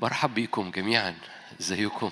مرحب بكم جميعا ازيكم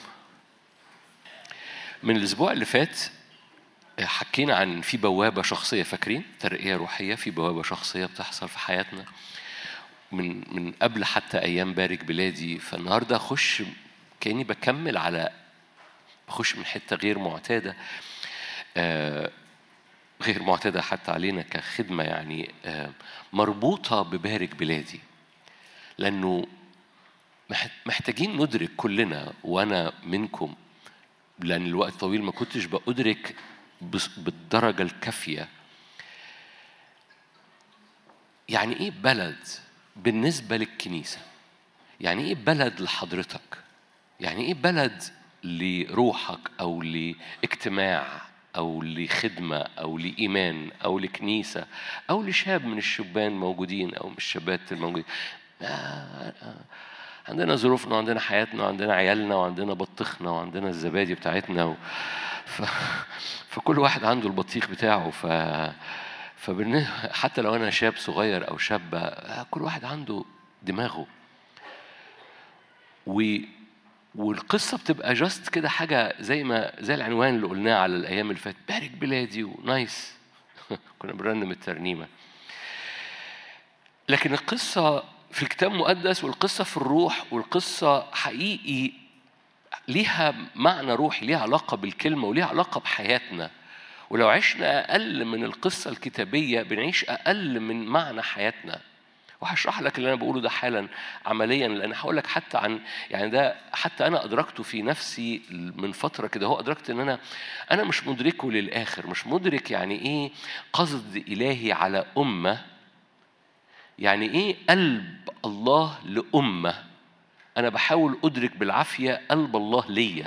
من الاسبوع اللي فات حكينا عن في بوابه شخصيه فاكرين ترقيه روحيه في بوابه شخصيه بتحصل في حياتنا من من قبل حتى ايام بارك بلادي فالنهارده اخش كاني بكمل على بخش من حته غير معتاده آه غير معتاده حتى علينا كخدمه يعني آه مربوطه ببارك بلادي لانه محتاجين ندرك كلنا وانا منكم لان الوقت طويل ما كنتش بأدرك بالدرجة الكافية يعني ايه بلد بالنسبة للكنيسة يعني ايه بلد لحضرتك يعني ايه بلد لروحك او لاجتماع او لخدمة او لإيمان او لكنيسة او لشاب من الشبان موجودين او من الشابات الموجودين عندنا ظروفنا وعندنا حياتنا وعندنا عيالنا وعندنا بطيخنا وعندنا الزبادي بتاعتنا و... ف... فكل واحد عنده البطيخ بتاعه ف فبالن... حتى لو انا شاب صغير او شابه كل واحد عنده دماغه و... والقصة بتبقى جاست كده حاجة زي ما زي العنوان اللي قلناه على الأيام اللي فاتت بارك بلادي ونايس كنا بنرنم الترنيمة لكن القصة في الكتاب المقدس والقصة في الروح والقصة حقيقي ليها معنى روحي ليها علاقة بالكلمة وليها علاقة بحياتنا ولو عشنا أقل من القصة الكتابية بنعيش أقل من معنى حياتنا وهشرح لك اللي انا بقوله ده حالا عمليا لان هقول لك حتى عن يعني ده حتى انا ادركته في نفسي من فتره كده هو ادركت ان انا انا مش مدركه للاخر مش مدرك يعني ايه قصد الهي على امه يعني ايه قلب الله لأمة أنا بحاول أدرك بالعافية قلب الله ليا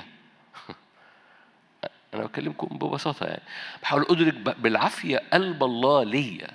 أنا بكلمكم ببساطة يعني بحاول أدرك بالعافية قلب الله ليا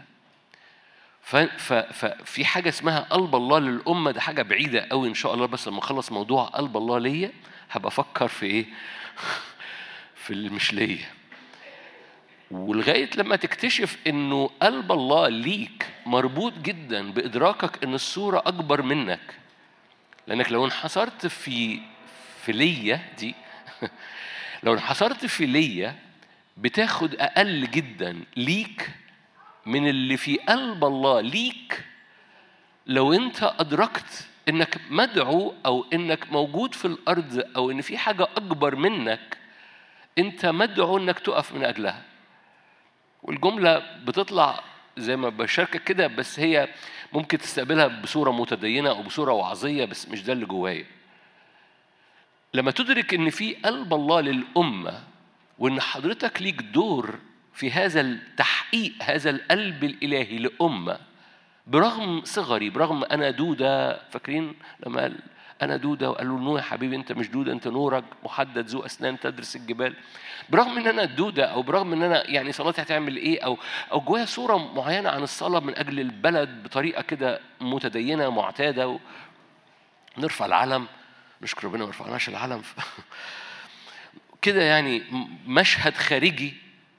ففي حاجة اسمها قلب الله للأمة ده حاجة بعيدة قوي إن شاء الله بس لما أخلص موضوع قلب الله ليا هبقى أفكر في إيه؟ في اللي مش ليا ولغاية لما تكتشف إنه قلب الله ليك مربوط جدا بإدراكك إن الصورة أكبر منك لأنك لو انحصرت في في ليا دي لو انحصرت في ليا بتاخد أقل جدا ليك من اللي في قلب الله ليك لو أنت أدركت إنك مدعو أو إنك موجود في الأرض أو إن في حاجة أكبر منك أنت مدعو إنك تقف من أجلها والجملة بتطلع زي ما بشاركك كده بس هي ممكن تستقبلها بصورة متدينة أو بصورة وعظية بس مش ده اللي جوايا. لما تدرك إن في قلب الله للأمة وإن حضرتك ليك دور في هذا التحقيق هذا القلب الإلهي لأمة برغم صغري برغم أنا دودة فاكرين لما قال أنا دودة وقال له نو يا حبيبي أنت مش دودة أنت نورك محدد ذو أسنان تدرس الجبال برغم إن أنا دودة أو برغم إن أنا يعني صلاتي هتعمل إيه أو أو جوايا صورة معينة عن الصلاة من أجل البلد بطريقة كده متدينة معتادة و... نرفع العلم نشكر ربنا ما رفعناش العلم كده يعني مشهد خارجي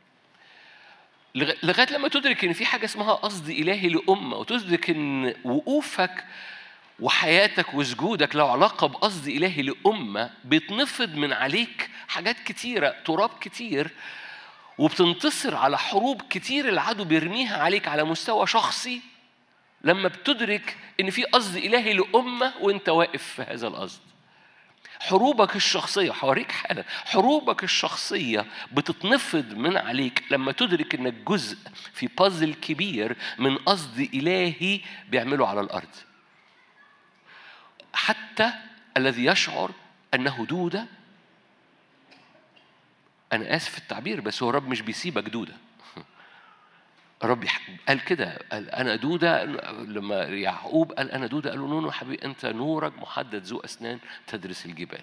لغايه لما تدرك ان في حاجه اسمها قصد الهي لامه وتدرك ان وقوفك وحياتك وسجودك له علاقة بقصد إلهي لأمة بيتنفض من عليك حاجات كتيرة تراب كتير وبتنتصر على حروب كتير العدو بيرميها عليك على مستوى شخصي لما بتدرك إن في قصد إلهي لأمة وأنت واقف في هذا القصد حروبك الشخصية حواريك حالا حروبك الشخصية بتتنفض من عليك لما تدرك إنك جزء في بازل كبير من قصد إلهي بيعمله على الأرض حتى الذي يشعر انه دوده انا اسف في التعبير بس هو الرب مش بيسيبك دوده الرب قال كده قال انا دوده لما يعقوب قال انا دوده قال له نونو حبيبي انت نورك محدد ذو اسنان تدرس الجبال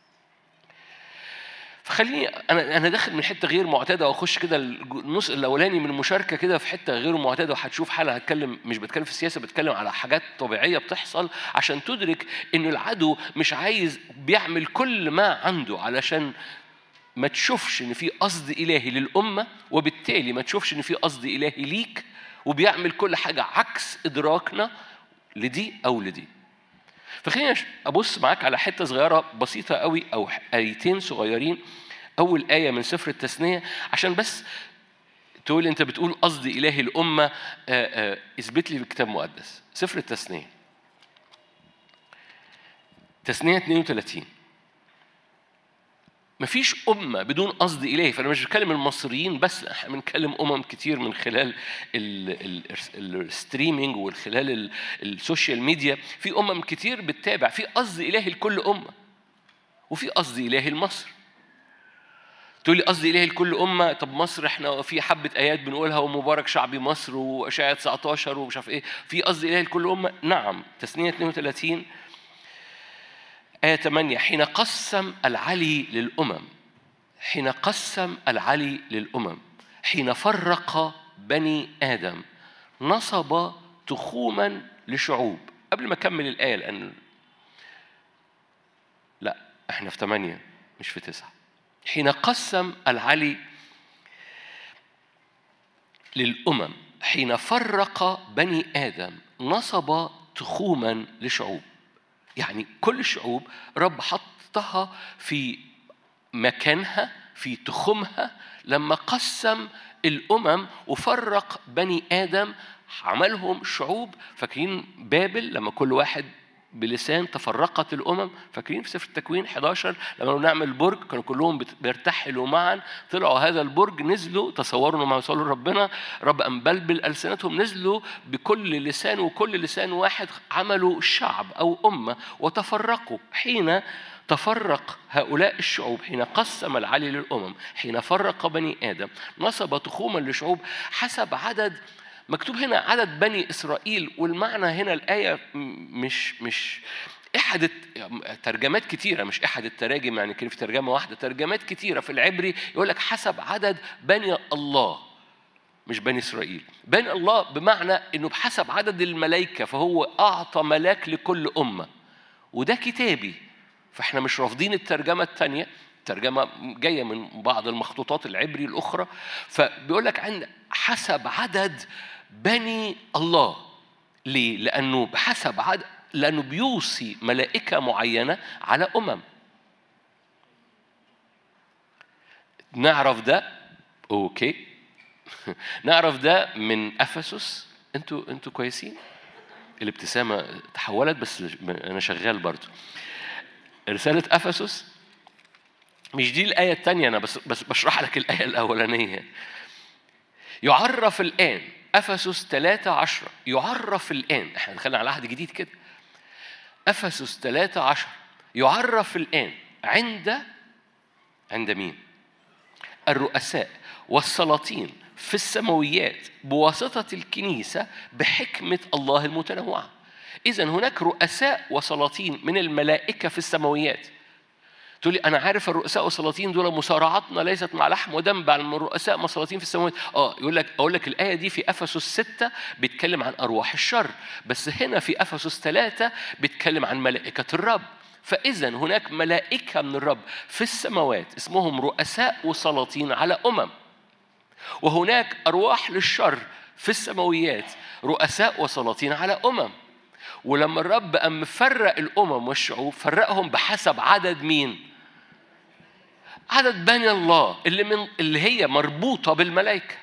فخليني انا انا داخل من حته غير معتاده واخش كده النص الاولاني من المشاركه كده في حته غير معتاده وهتشوف حاله هتكلم مش بتكلم في السياسه بتكلم على حاجات طبيعيه بتحصل عشان تدرك ان العدو مش عايز بيعمل كل ما عنده علشان ما تشوفش ان في قصد الهي للامه وبالتالي ما تشوفش ان في قصد الهي ليك وبيعمل كل حاجه عكس ادراكنا لدي او لدي فخلينا ابص معاك على حته صغيره بسيطه قوي او ايتين صغيرين اول ايه من سفر التثنيه عشان بس تقول انت بتقول قصدي الهي الامه آه، آه، اثبت لي بالكتاب المقدس سفر التثنيه تثنيه 32 مفيش أمة بدون قصد إلهي فأنا مش بتكلم المصريين بس احنا بنتكلم أمم كتير من خلال الستريمينج ومن خلال السوشيال ميديا في أمم كتير بتتابع في قصد إلهي لكل أمة وفي قصد إلهي لمصر تقول لي قصدي إلهي لكل أمة طب مصر احنا في حبة آيات بنقولها ومبارك شعبي مصر وأشعياء 19 ومش عارف إيه في قصد إلهي لكل أمة نعم تثنية 32 آية 8 حين قسم العلي للأمم حين قسم العلي للأمم حين فرق بني آدم نصب تخوما لشعوب قبل ما أكمل الآية لأن لا احنا في ثمانية مش في تسعة حين قسم العلي للأمم حين فرق بني آدم نصب تخوما لشعوب يعني كل الشعوب رب حطها في مكانها في تخمها لما قسم الأمم وفرق بني آدم عملهم شعوب فاكرين بابل لما كل واحد بلسان تفرقت الامم فاكرين في سفر التكوين 11 لما نعمل برج كانوا كلهم بيرتحلوا معا طلعوا هذا البرج نزلوا تصوروا انهم وصلوا ربنا رب ام بلبل السنتهم نزلوا بكل لسان وكل لسان واحد عملوا شعب او امه وتفرقوا حين تفرق هؤلاء الشعوب حين قسم العلي للامم حين فرق بني ادم نصب تخوما لشعوب حسب عدد مكتوب هنا عدد بني إسرائيل والمعنى هنا الآية مش مش احد ترجمات كتيرة مش احد التراجم يعني كان في ترجمة واحدة ترجمات كتيرة في العبري يقول لك حسب عدد بني الله مش بني إسرائيل بني الله بمعنى أنه بحسب عدد الملائكة فهو أعطى ملاك لكل أمة وده كتابي فاحنا مش رافضين الترجمة الثانية ترجمة جاية من بعض المخطوطات العبري الأخرى فبيقول لك عند حسب عدد بني الله ليه؟ لأنه بحسب عدد لأنه بيوصي ملائكة معينة على أمم نعرف ده أوكي نعرف ده من أفسس أنتوا أنتوا كويسين الابتسامة تحولت بس أنا شغال برضو رسالة أفسس مش دي الآية الثانية أنا بس بس بشرح لك الآية الأولانية يعرف الآن أفسس 13 يعرف الآن احنا دخلنا على عهد جديد كده أفسس 13 يعرف الآن عند عند مين؟ الرؤساء والسلاطين في السماويات بواسطة الكنيسة بحكمة الله المتنوعة. إذا هناك رؤساء وسلاطين من الملائكة في السماويات تقول لي انا عارف الرؤساء والسلاطين دول مصارعتنا ليست مع لحم ودم بل من الرؤساء والسلاطين في السماوات اه يقول لك اقول لك الايه دي في افسس 6 بيتكلم عن ارواح الشر بس هنا في افسس 3 بيتكلم عن ملائكه الرب فاذا هناك ملائكه من الرب في السماوات اسمهم رؤساء وسلاطين على امم وهناك ارواح للشر في السماويات رؤساء وسلاطين على امم ولما الرب قام مفرق الامم والشعوب فرقهم بحسب عدد مين عدد بني الله اللي من اللي هي مربوطة بالملائكة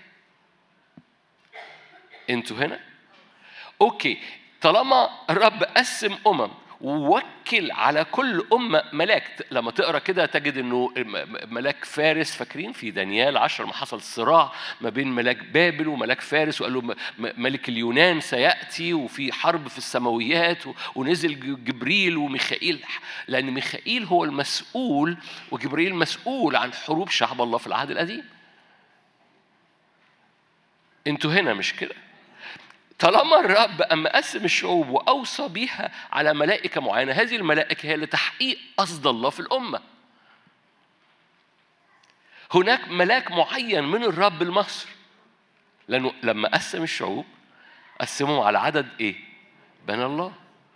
انتوا هنا اوكي طالما الرب قسم امم ووكل على كل أمة ملاك لما تقرا كده تجد انه ملاك فارس فاكرين في دانيال عشر ما حصل صراع ما بين ملاك بابل وملاك فارس وقال له ملك اليونان سياتي وفي حرب في السماويات ونزل جبريل وميخائيل لان ميخائيل هو المسؤول وجبريل مسؤول عن حروب شعب الله في العهد القديم انتوا هنا مش كده طالما الرب أما قسم الشعوب وأوصى بها على ملائكة معينة هذه الملائكة هي لتحقيق قصد الله في الأمة هناك ملاك معين من الرب لمصر لأنه لما قسم الشعوب قسمهم على عدد إيه؟ بنى الله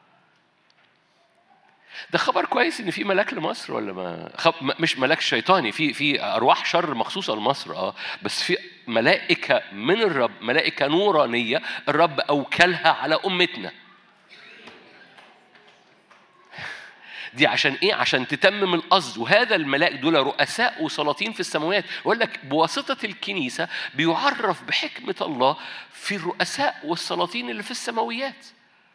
ده خبر كويس ان في ملاك لمصر ولا ما خب... مش ملاك شيطاني في في ارواح شر مخصوصه لمصر اه بس في ملائكه من الرب ملائكه نورانيه الرب اوكلها على امتنا دي عشان ايه عشان تتمم القصد وهذا الملاك دول رؤساء وسلاطين في السماوات يقول لك بواسطه الكنيسه بيعرف بحكمه الله في الرؤساء والسلاطين اللي في السماويات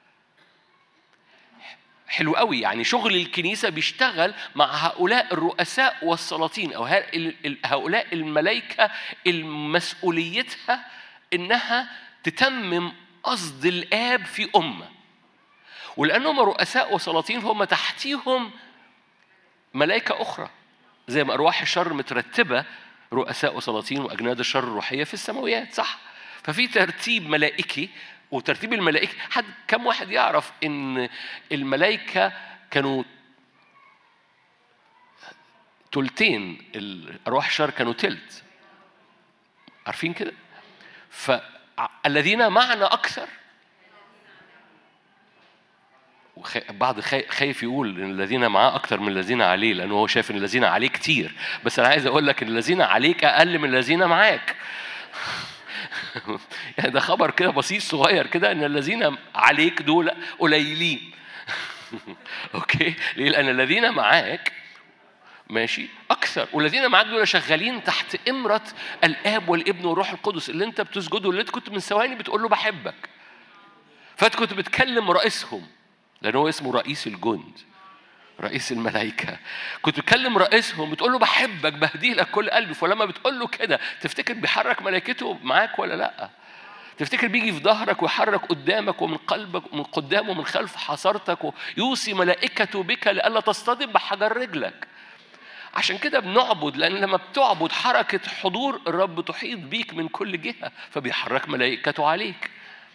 حلو قوي يعني شغل الكنيسة بيشتغل مع هؤلاء الرؤساء والسلاطين أو هؤلاء الملائكة المسؤوليتها إنها تتمم قصد الآب في أمة ولأنهم رؤساء وسلاطين فهم تحتيهم ملائكة أخرى زي ما أرواح الشر مترتبة رؤساء وسلاطين وأجناد الشر الروحية في السماويات صح ففي ترتيب ملائكي وترتيب الملائكة حد كم واحد يعرف إن الملائكة كانوا تلتين الأرواح الشر كانوا تلت عارفين كده؟ فالذين معنا أكثر بعض خايف يقول ان الذين معاه اكتر من الذين عليه لانه هو شايف ان الذين عليه كتير بس انا عايز اقول لك ان الذين عليك اقل من الذين معاك يعني ده خبر كده بسيط صغير كده ان الذين عليك دول قليلين اوكي ليه لان الذين معاك ماشي اكثر والذين معاك دول شغالين تحت امره الاب والابن والروح القدس اللي انت بتسجده اللي انت كنت من ثواني بتقول له بحبك فانت كنت بتكلم رئيسهم لان هو اسمه رئيس الجند رئيس الملائكة كنت بتكلم رئيسهم بتقول له بحبك بهدي لك كل قلبي فلما بتقول له كده تفتكر بيحرك ملائكته معاك ولا لأ تفتكر بيجي في ظهرك ويحرك قدامك ومن قلبك ومن قدام ومن خلف حصرتك ويوصي ملائكته بك لئلا تصطدم بحجر رجلك عشان كده بنعبد لأن لما بتعبد حركة حضور الرب تحيط بيك من كل جهة فبيحرك ملائكته عليك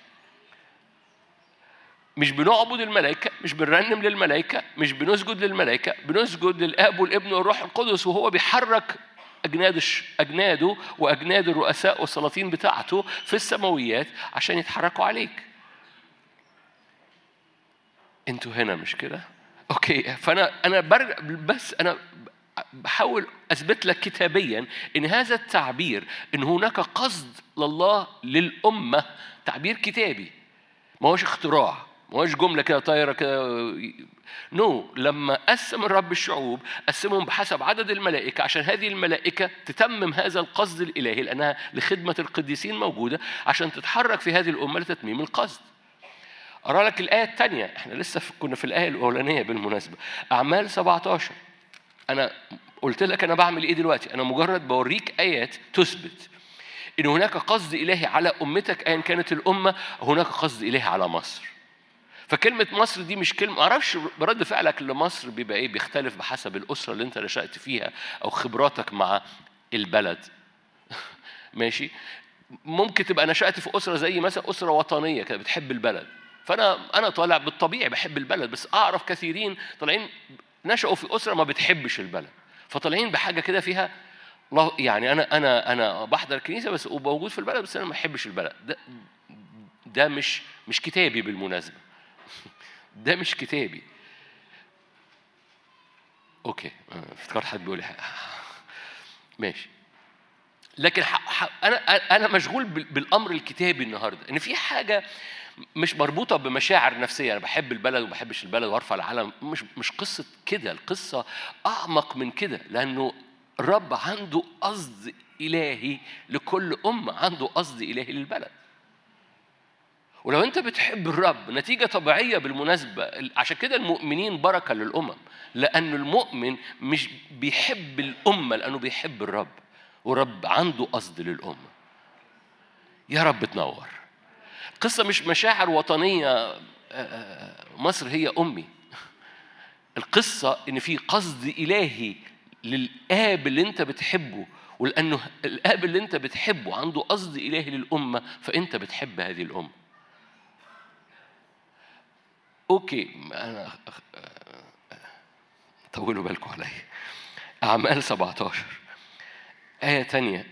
مش بنعبد الملائكة مش بنرنم للملائكة مش بنسجد للملائكة بنسجد للآب والابن والروح القدس وهو بيحرك أجناد أجناده وأجناد الرؤساء والسلاطين بتاعته في السماويات عشان يتحركوا عليك. أنتوا هنا مش كده؟ أوكي فأنا أنا برجع بس أنا بحاول أثبت لك كتابيا إن هذا التعبير إن هناك قصد لله للأمة تعبير كتابي ما هوش اختراع ما هوش جملة كده طايرة كده نو no. لما قسم الرب الشعوب قسمهم بحسب عدد الملائكة عشان هذه الملائكة تتمم هذا القصد الإلهي لأنها لخدمة القديسين موجودة عشان تتحرك في هذه الأمة لتتميم القصد أرى لك الآية الثانية احنا لسه كنا في الآية الأولانية بالمناسبة أعمال 17 أنا قلت لك أنا بعمل إيه دلوقتي أنا مجرد بوريك آيات تثبت إن هناك قصد إلهي على أمتك أيا كانت الأمة هناك قصد إلهي على مصر فكلمة مصر دي مش كلمة معرفش رد فعلك لمصر بيبقى ايه بيختلف بحسب الأسرة اللي أنت نشأت فيها أو خبراتك مع البلد ماشي ممكن تبقى نشأت في أسرة زي مثلا أسرة وطنية كده بتحب البلد فأنا أنا طالع بالطبيعي بحب البلد بس أعرف كثيرين طالعين نشأوا في أسرة ما بتحبش البلد فطالعين بحاجة كده فيها يعني أنا أنا أنا بحضر الكنيسة بس وموجود في البلد بس أنا ما بحبش البلد ده ده مش مش كتابي بالمناسبة ده مش كتابي اوكي افتكرت حد بيقول لي ماشي لكن انا انا مشغول بالامر الكتابي النهارده ان في حاجه مش مربوطه بمشاعر نفسيه انا بحب البلد وما بحبش البلد وارفع العلم مش مش قصه كده القصه اعمق من كده لانه الرب عنده قصد الهي لكل امه عنده قصد الهي للبلد ولو انت بتحب الرب نتيجة طبيعية بالمناسبة عشان كده المؤمنين بركة للأمم لأن المؤمن مش بيحب الأمة لأنه بيحب الرب ورب عنده قصد للأمة يا رب تنور القصة مش مشاعر وطنية مصر هي أمي القصة إن في قصد إلهي للآب اللي أنت بتحبه ولأنه الآب اللي أنت بتحبه عنده قصد إلهي للأمة فأنت بتحب هذه الأمة اوكي انا طولوا بالكم عليا اعمال 17 ايه تانية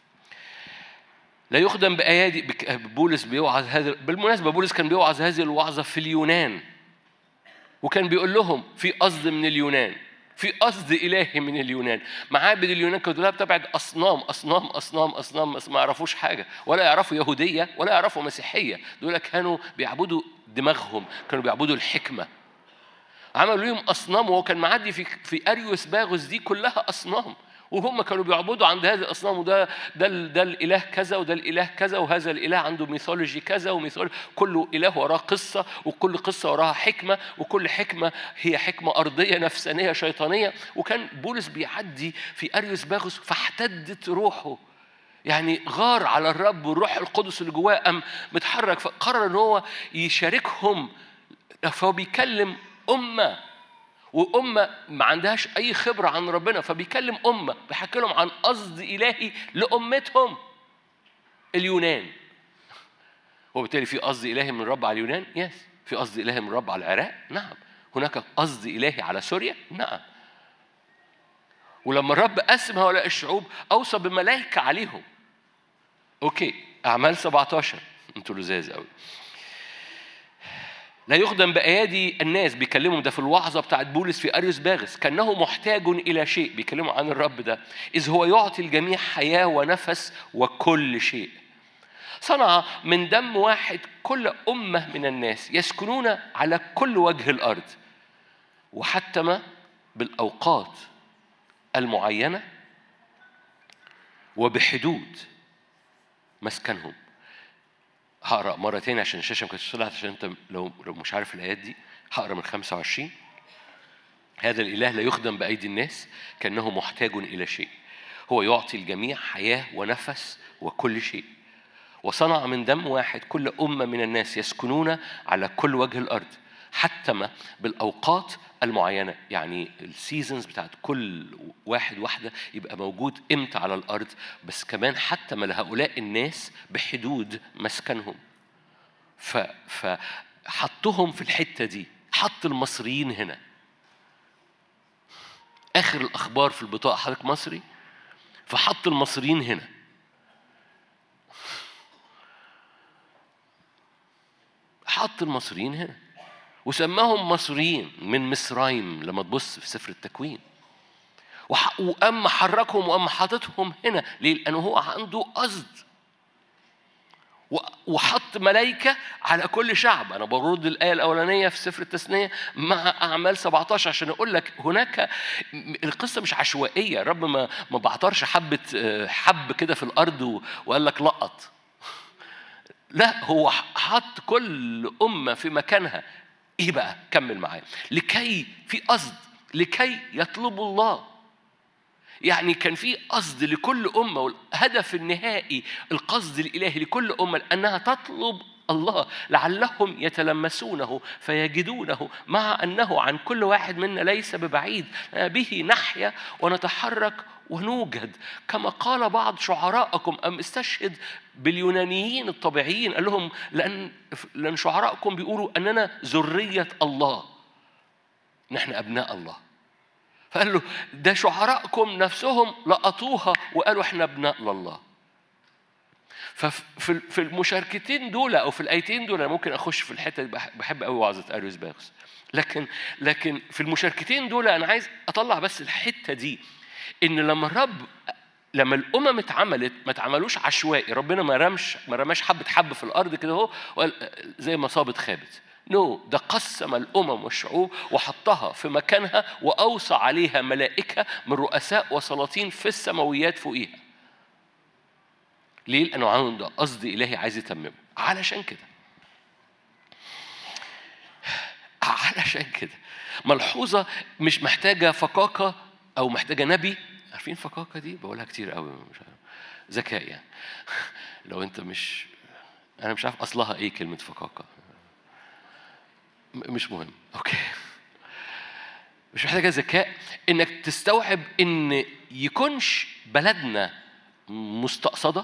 لا يخدم بايادي بولس بيوعظ هذا بالمناسبه بولس كان بيوعظ هذه الوعظه في اليونان وكان بيقول لهم في قصد من اليونان في قصد إلهي من اليونان معابد اليونان كانت بتبعد أصنام أصنام أصنام أصنام ما يعرفوش حاجة ولا يعرفوا يهودية ولا يعرفوا مسيحية دول كانوا بيعبدوا دماغهم كانوا بيعبدوا الحكمة عملوا لهم اصنام وهو كان معدي في في اريوس باغوس دي كلها اصنام وهم كانوا بيعبدوا عند هذه الاصنام وده ده ده الاله كذا وده الاله كذا وهذا الاله عنده ميثولوجي كذا وميثولوجي كل اله وراه قصه وكل قصه وراها حكمه وكل حكمه هي حكمه ارضيه نفسانيه شيطانيه وكان بولس بيعدي في اريوس باغوس فاحتدت روحه يعني غار على الرب والروح القدس اللي جواه قام متحرك فقرر ان هو يشاركهم فهو بيكلم امه وأمة ما عندهاش أي خبرة عن ربنا فبيكلم أمة بيحكي لهم عن قصد إلهي لأمتهم اليونان وبالتالي في قصد إلهي من الرب على اليونان يس في قصد إلهي من الرب على العراق نعم هناك قصد إلهي على سوريا نعم ولما الرب قسم هؤلاء الشعوب أوصى بملائكة عليهم أوكي أعمال 17 أنتوا لزاز قوي لا يخدم بأيادي الناس بيكلمهم ده في الوعظة بتاعت بولس في أريوس باغس كأنه محتاج إلى شيء بيكلموا عن الرب ده إذ هو يعطي الجميع حياة ونفس وكل شيء صنع من دم واحد كل أمة من الناس يسكنون على كل وجه الأرض وحتم بالأوقات المعينة وبحدود مسكنهم هقرا مره تاني عشان الشاشه ما كانتش طلعت عشان انت لو لو مش عارف الايات دي هقرا من 25 هذا الاله لا يخدم بايدي الناس كانه محتاج الى شيء هو يعطي الجميع حياه ونفس وكل شيء وصنع من دم واحد كل أمة من الناس يسكنون على كل وجه الأرض حتم بالأوقات المعينة يعني السيزونز بتاعت كل واحد واحدة يبقى موجود امتى على الأرض بس كمان حتم لهؤلاء الناس بحدود مسكنهم ف فحطهم في الحتة دي حط المصريين هنا آخر الأخبار في البطاقة حضرتك مصري فحط المصريين هنا حط المصريين هنا وسماهم مصريين من مصرايم لما تبص في سفر التكوين وأما حركهم وأما حاططهم هنا ليه؟ لأنه هو عنده قصد وحط ملائكة على كل شعب أنا برد الآية الأولانية في سفر التثنية مع أعمال 17 عشان أقول لك هناك القصة مش عشوائية الرب ما ما بعترش حبة حب كده في الأرض وقال لك لقط لا هو حط كل أمة في مكانها إيه بقى؟ كمل معايا لكي في قصد لكي يطلبوا الله يعني كان في قصد لكل أمة والهدف النهائي القصد الإلهي لكل أمة أنها تطلب الله لعلهم يتلمسونه فيجدونه مع أنه عن كل واحد منا ليس ببعيد به نحيا ونتحرك ونوجد كما قال بعض شعراءكم أم استشهد باليونانيين الطبيعيين قال لهم لأن لأن شعراءكم بيقولوا أننا ذرية الله نحن أبناء الله فقال له ده شعراءكم نفسهم لقطوها وقالوا احنا ابناء لله ففي في المشاركتين دول او في الايتين دول انا ممكن اخش في الحته دي بحب قوي وعظه اريوس باغس لكن لكن في المشاركتين دول انا عايز اطلع بس الحته دي ان لما الرب لما الامم اتعملت ما اتعملوش عشوائي ربنا ما رمش ما رماش حبه حب في الارض كده اهو زي ما صابت خابت نو no. ده قسم الامم والشعوب وحطها في مكانها واوصى عليها ملائكه من رؤساء وسلاطين في السماويات فوقيها ليه؟ لأنه عنده قصد إلهي عايز يتممه علشان كده علشان كده ملحوظة مش محتاجة فقاقة أو محتاجة نبي عارفين فقاقة دي بقولها كتير قوي مش عارف ذكاء يعني لو أنت مش أنا مش عارف أصلها إيه كلمة فقاقة مش مهم أوكي مش محتاجة ذكاء إنك تستوعب إن يكونش بلدنا مستقصده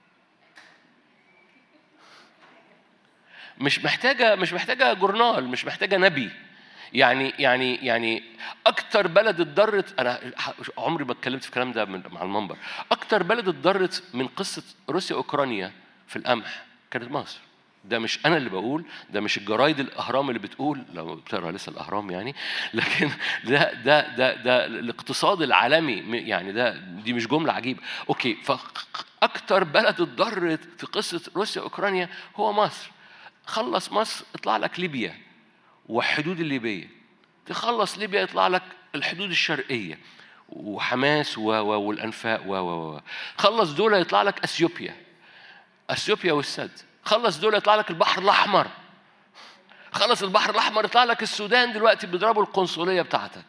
مش محتاجة مش محتاجة جورنال مش محتاجة نبي يعني يعني يعني أكتر بلد اتضرت أنا عمري ما اتكلمت في الكلام ده مع المنبر أكتر بلد اتضرت من قصة روسيا أوكرانيا في القمح كانت مصر ده مش انا اللي بقول ده مش الجرايد الاهرام اللي بتقول لو بتقرا لسه الاهرام يعني لكن ده ده ده ده الاقتصاد العالمي يعني ده دي مش جمله عجيبه اوكي فاكتر بلد اتضرت في قصه روسيا اوكرانيا هو مصر خلص مصر اطلع لك ليبيا والحدود الليبية تخلص ليبيا يطلع لك الحدود الشرقيه وحماس و و والانفاق و و و خلص دول يطلع لك اثيوبيا اثيوبيا والسد خلص دول يطلع لك البحر الاحمر خلص البحر الاحمر يطلع لك السودان دلوقتي بيضربوا القنصليه بتاعتك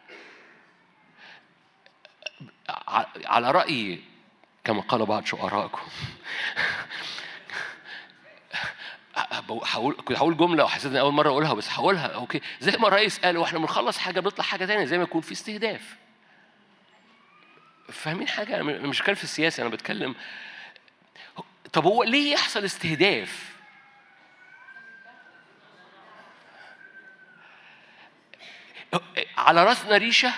على رايي كما قال بعض شعرائكم هقول كنت هقول جمله وحسيت اني اول مره اقولها بس هقولها اوكي زي ما الرئيس قال واحنا بنخلص حاجه بنطلع حاجه ثانيه زي ما يكون في استهداف فاهمين حاجه انا مش بتكلم في السياسه انا بتكلم طب هو ليه يحصل استهداف على راسنا ريشه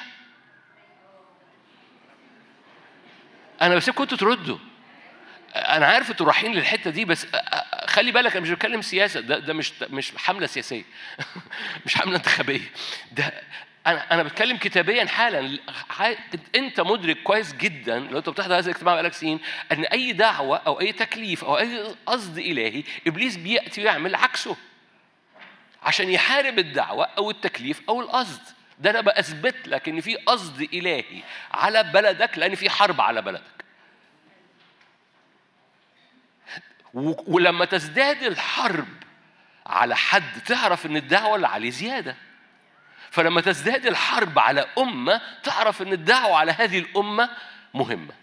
انا بسيبكم انتوا تردوا انا عارف انتوا رايحين للحته دي بس خلي بالك انا مش بتكلم سياسه ده ده مش مش حمله سياسيه مش حمله انتخابيه ده انا انا بتكلم كتابيا حالا انت مدرك كويس جدا لو انت بتحضر هذا الاجتماع بقالك سنين ان اي دعوه او اي تكليف او اي قصد الهي ابليس بياتي ويعمل عكسه عشان يحارب الدعوه او التكليف او القصد ده انا بثبت لك ان في قصد الهي على بلدك لان في حرب على بلدك ولما تزداد الحرب على حد تعرف ان الدعوه اللي عليه زياده فلما تزداد الحرب على امه تعرف ان الدعوه على هذه الامه مهمه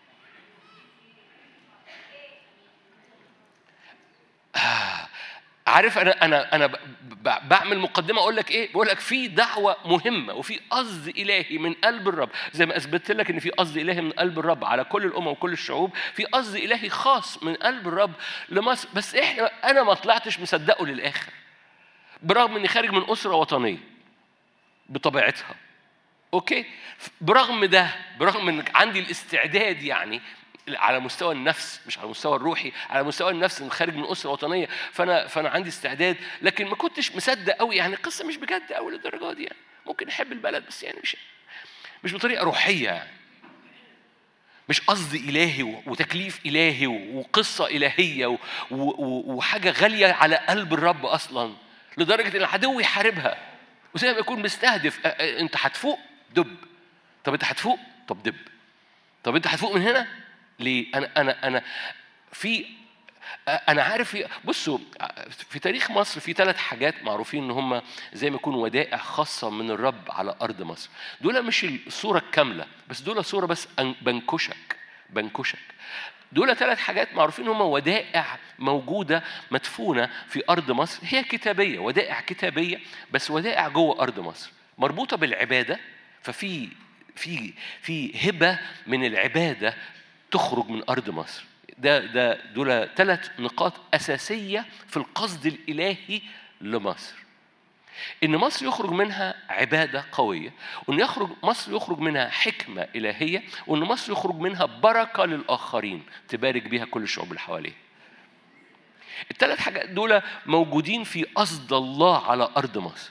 آه عارف انا انا انا بعمل مقدمه اقول لك ايه؟ بقول لك في دعوه مهمه وفي قصد الهي من قلب الرب، زي ما اثبتت لك ان في قصد الهي من قلب الرب على كل الامم وكل الشعوب، في قصد الهي خاص من قلب الرب لمصر، بس احنا انا ما طلعتش مصدقه للاخر. برغم اني خارج من اسره وطنيه بطبيعتها. اوكي؟ برغم ده برغم ان عندي الاستعداد يعني على مستوى النفس مش على المستوى الروحي على مستوى النفس من خارج من اسره وطنيه فانا فانا عندي استعداد لكن ما كنتش مصدق قوي يعني القصه مش بجد قوي للدرجه دي يعني ممكن احب البلد بس يعني مش مش بطريقه روحيه يعني مش قصد إلهي وتكليف إلهي وقصة إلهية وحاجة غالية على قلب الرب أصلا لدرجة إن العدو يحاربها وزي ما يكون مستهدف أنت هتفوق دب طب أنت هتفوق طب دب طب أنت هتفوق من هنا ليه؟ أنا أنا أنا في أنا عارف في بصوا في تاريخ مصر في ثلاث حاجات معروفين إن هم زي ما يكونوا ودائع خاصة من الرب على أرض مصر. دول مش الصورة الكاملة بس دول صورة بس بنكشك بنكشك. دول ثلاث حاجات معروفين هم ودائع موجودة مدفونة في أرض مصر هي كتابية ودائع كتابية بس ودائع جوه أرض مصر مربوطة بالعبادة ففي في في هبة من العبادة تخرج من أرض مصر ده ده دول ثلاث نقاط أساسية في القصد الإلهي لمصر إن مصر يخرج منها عبادة قوية وإن يخرج مصر يخرج منها حكمة إلهية وإن مصر يخرج منها بركة للآخرين تبارك بها كل الشعوب اللي حواليه الثلاث حاجات دول موجودين في قصد الله على أرض مصر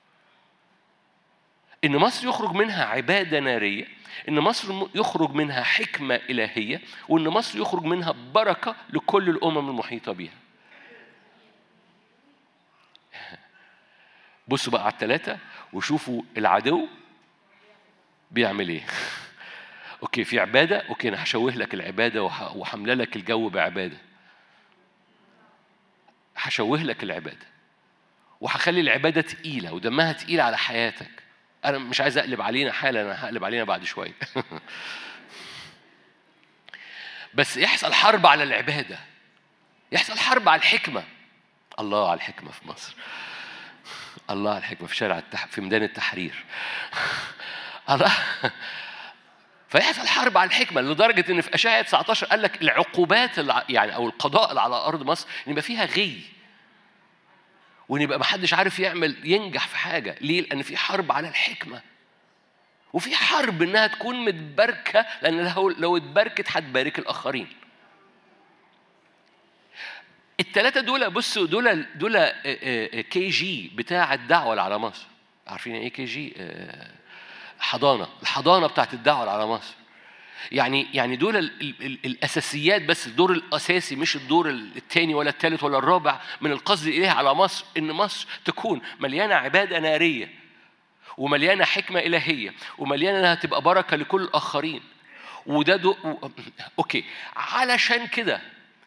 إن مصر يخرج منها عبادة نارية إن مصر يخرج منها حكمة إلهية وإن مصر يخرج منها بركة لكل الأمم المحيطة بها بصوا بقى على الثلاثة وشوفوا العدو بيعمل إيه أوكي في عبادة أوكي أنا هشوه لك العبادة وحملة لك الجو بعبادة هشوه لك العبادة وهخلي العبادة تقيلة ودمها تقيل على حياتك أنا مش عايز أقلب علينا حالا أنا هقلب علينا بعد شوية بس يحصل حرب على العبادة يحصل حرب على الحكمة الله على الحكمة في مصر الله على الحكمة في شارع التح... في ميدان التحرير الله فيحصل حرب على الحكمة لدرجة إن في أشعة 19 قال لك العقوبات يعني أو القضاء اللي على أرض مصر يبقى فيها غي وان يبقى محدش عارف يعمل ينجح في حاجه ليه لان في حرب على الحكمه وفي حرب انها تكون متباركه لان لو لو اتباركت هتبارك الاخرين الثلاثه دول بصوا دول دول كي جي بتاع الدعوه اللي على مصر عارفين ايه كي جي حضانه الحضانه بتاعت الدعوه اللي على مصر يعني يعني دول الاساسيات بس الدور الاساسي مش الدور الثاني ولا الثالث ولا الرابع من القصد اليه على مصر ان مصر تكون مليانه عباده ناريه ومليانه حكمه الهيه ومليانه انها تبقى بركه لكل الاخرين وده دو... و... اوكي علشان كده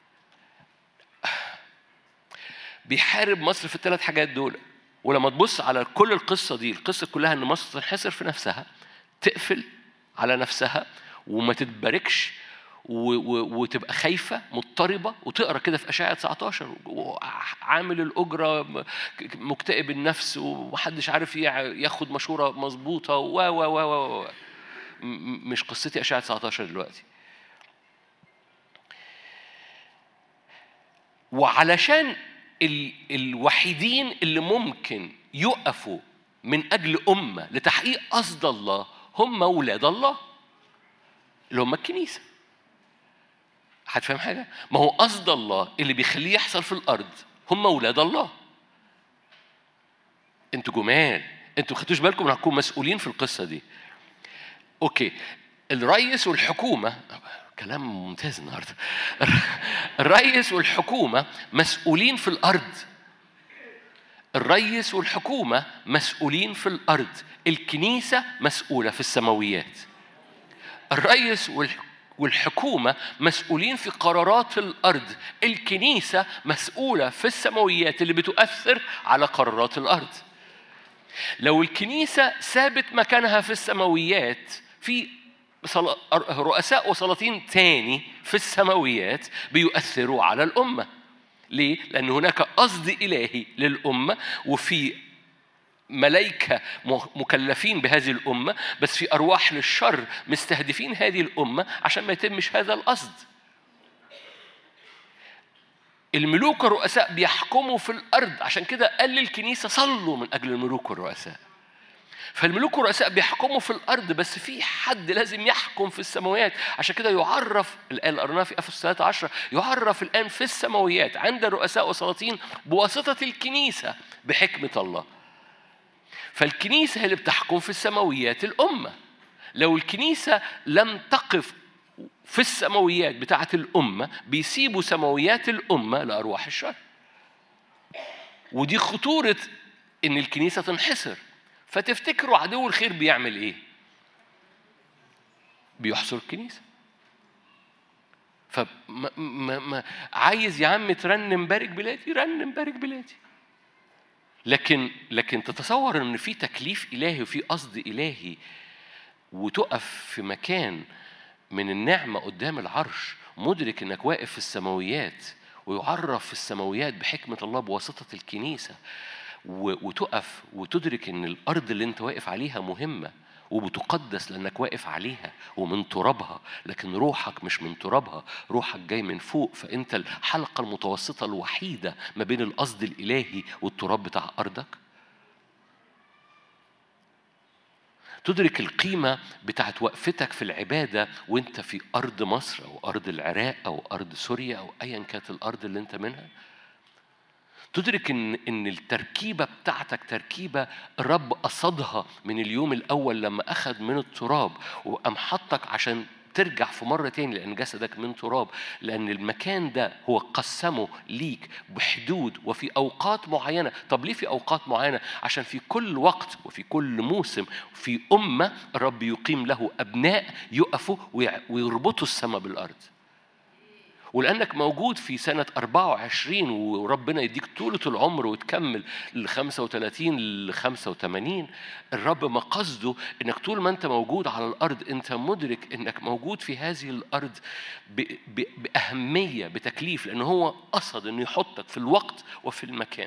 بيحارب مصر في الثلاث حاجات دول ولما تبص على كل القصه دي القصه كلها ان مصر تنحصر في نفسها تقفل على نفسها وما تتباركش و- و- وتبقى خايفة مضطربة وتقرا كده في أشعة 19 عامل الأجرة م- مكتئب النفس ومحدش عارف يع- ياخد مشورة مظبوطة و و و و و. م- مش قصتي أشعة 19 دلوقتي وعلشان ال- الوحيدين اللي ممكن يقفوا من أجل أمة لتحقيق قصد الله هم أولاد الله اللي هم الكنيسة هتفهم حاجة؟ ما هو قصد الله اللي بيخليه يحصل في الأرض هم أولاد الله انتوا جمال انتوا ما خدتوش بالكم ان هتكونوا مسؤولين في القصة دي اوكي الرئيس والحكومة كلام ممتاز النهارده الرئيس والحكومة مسؤولين في الأرض الرئيس والحكومة مسؤولين في الأرض الكنيسة مسؤولة في السماويات الرئيس والح- والحكومة مسؤولين في قرارات الأرض الكنيسة مسؤولة في السماويات اللي بتؤثر على قرارات الأرض لو الكنيسة سابت مكانها في السماويات في صلا- رؤساء وسلاطين تاني في السماويات بيؤثروا على الأمة ليه؟ لأن هناك قصد إلهي للأمة وفي ملائكة م- مكلفين بهذه الأمة بس في أرواح للشر مستهدفين هذه الأمة عشان ما يتمش هذا القصد الملوك والرؤساء بيحكموا في الأرض عشان كده قال للكنيسة صلوا من أجل الملوك والرؤساء فالملوك والرؤساء بيحكموا في الارض بس في حد لازم يحكم في السماويات عشان كده يعرف الان اللي قرناه في افسس 13 يعرف الان في السماويات عند الرؤساء والسلاطين بواسطه الكنيسه بحكمه الله فالكنيسه هي اللي بتحكم في السماويات الامه لو الكنيسه لم تقف في السماويات بتاعه الامه بيسيبوا سماويات الامه لارواح الشر ودي خطورة إن الكنيسة تنحصر فتفتكروا عدو الخير بيعمل إيه؟ بيحصر الكنيسة فما ما ما عايز يا عم ترنم بارك بلادي رنم بارك بلادي لكن لكن تتصور ان في تكليف الهي وفي قصد الهي وتقف في مكان من النعمة قدام العرش مدرك انك واقف في السماويات ويعرف في السماويات بحكمة الله بواسطة الكنيسة و- وتقف وتدرك ان الارض اللي انت واقف عليها مهمة وبتقدس لانك واقف عليها ومن ترابها لكن روحك مش من ترابها روحك جاي من فوق فانت الحلقة المتوسطة الوحيدة ما بين القصد الالهي والتراب بتاع ارضك تدرك القيمة بتاعت وقفتك في العبادة وانت في أرض مصر أو أرض العراق أو أرض سوريا أو أيا كانت الأرض اللي انت منها تدرك ان ان التركيبه بتاعتك تركيبه الرب قصدها من اليوم الاول لما اخذ من التراب وقام حطك عشان ترجع في مرة تاني لأن جسدك من تراب لأن المكان ده هو قسمه ليك بحدود وفي أوقات معينة طب ليه في أوقات معينة عشان في كل وقت وفي كل موسم في أمة الرب يقيم له أبناء يقفوا ويع- ويربطوا السماء بالأرض ولأنك موجود في سنة 24 وربنا يديك طولة العمر وتكمل ل 35 ل 85 الرب ما قصده إنك طول ما أنت موجود على الأرض أنت مدرك إنك موجود في هذه الأرض ب- ب- بأهمية بتكليف لأن هو قصد إنه يحطك في الوقت وفي المكان.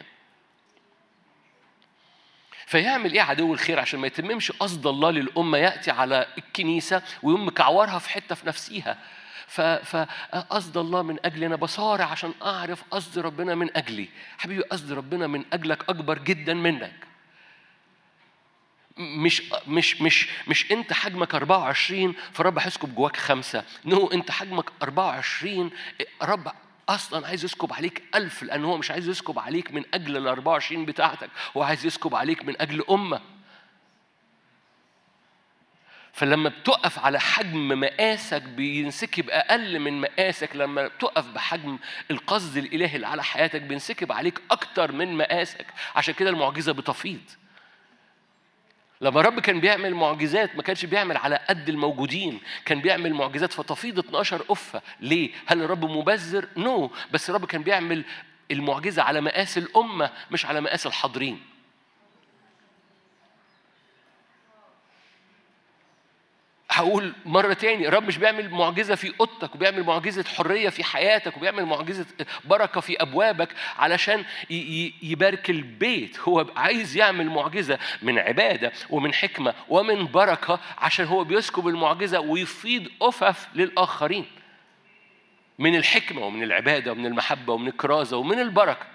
فيعمل ايه عدو الخير عشان ما يتممش قصد الله للامه ياتي على الكنيسه ويقوم مكعورها في حته في نفسيها ف- فقصد الله من اجلي انا بصارع عشان اعرف قصد ربنا من اجلي حبيبي قصد ربنا من اجلك اكبر جدا منك مش مش مش مش انت حجمك 24 فرب هيسكب جواك خمسه نو انت حجمك 24 رب اصلا عايز يسكب عليك ألف لان هو مش عايز يسكب عليك من اجل ال 24 بتاعتك هو عايز يسكب عليك من اجل امه فلما بتقف على حجم مقاسك بينسكب اقل من مقاسك لما بتقف بحجم القصد الالهي اللي على حياتك بينسكب عليك اكتر من مقاسك عشان كده المعجزه بتفيض لما الرب كان بيعمل معجزات ما كانش بيعمل على قد الموجودين كان بيعمل معجزات فتفيض 12 أفة ليه؟ هل الرب مبذر؟ نو no. بس الرب كان بيعمل المعجزة على مقاس الأمة مش على مقاس الحاضرين هقول مرة تاني الرب مش بيعمل معجزة في أوضتك وبيعمل معجزة حرية في حياتك وبيعمل معجزة بركة في أبوابك علشان يبارك البيت هو عايز يعمل معجزة من عبادة ومن حكمة ومن بركة عشان هو بيسكب المعجزة ويفيض أفف للآخرين من الحكمة ومن العبادة ومن المحبة ومن الكرازة ومن البركة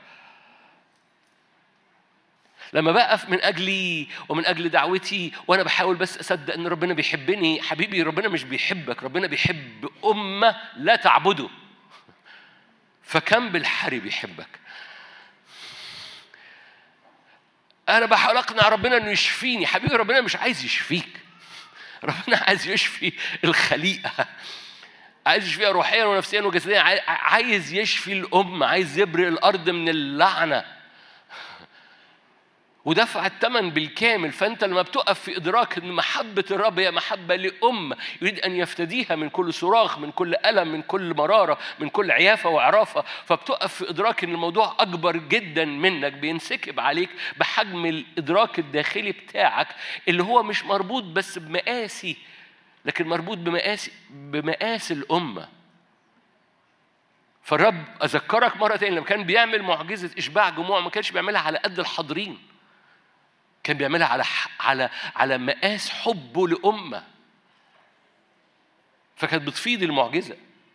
لما بقف من أجلي ومن أجل دعوتي وأنا بحاول بس أصدق إن ربنا بيحبني حبيبي ربنا مش بيحبك ربنا بيحب أمة لا تعبده فكم بالحري بيحبك أنا بحاول أقنع ربنا إنه يشفيني حبيبي ربنا مش عايز يشفيك ربنا عايز يشفي الخليقة عايز يشفيها روحيا ونفسيا وجسديا عايز يشفي الأمة عايز يبرئ الأرض من اللعنة ودفع الثمن بالكامل فانت لما بتقف في ادراك ان محبه الرب هي محبه لام يريد ان يفتديها من كل صراخ من كل الم من كل مراره من كل عيافه وعرافه فبتقف في ادراك ان الموضوع اكبر جدا منك بينسكب عليك بحجم الادراك الداخلي بتاعك اللي هو مش مربوط بس بمقاسي لكن مربوط بمقاس بمقاس الامه فالرب اذكرك مره تانية لما كان بيعمل معجزه اشباع جموع ما كانش بيعملها على قد الحاضرين كان بيعملها على على على مقاس حبه لأمة فكانت بتفيض المعجزة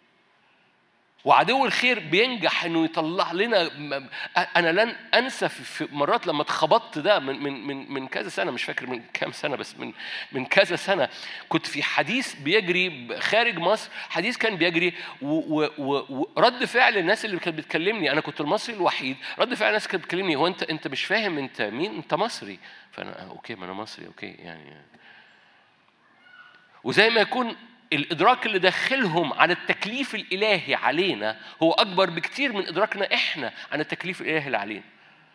وعدو الخير بينجح انه يطلع لنا انا لن انسى في مرات لما اتخبطت ده من من من من كذا سنه مش فاكر من كام سنه بس من من كذا سنه كنت في حديث بيجري خارج مصر حديث كان بيجري ورد فعل الناس اللي كانت بتكلمني انا كنت المصري الوحيد رد فعل الناس كانت بتكلمني هو انت انت مش فاهم انت مين انت مصري فانا اوكي ما انا مصري اوكي يعني وزي ما يكون الإدراك اللي داخلهم عن التكليف الإلهي علينا هو أكبر بكتير من إدراكنا إحنا عن التكليف الإلهي اللي علينا.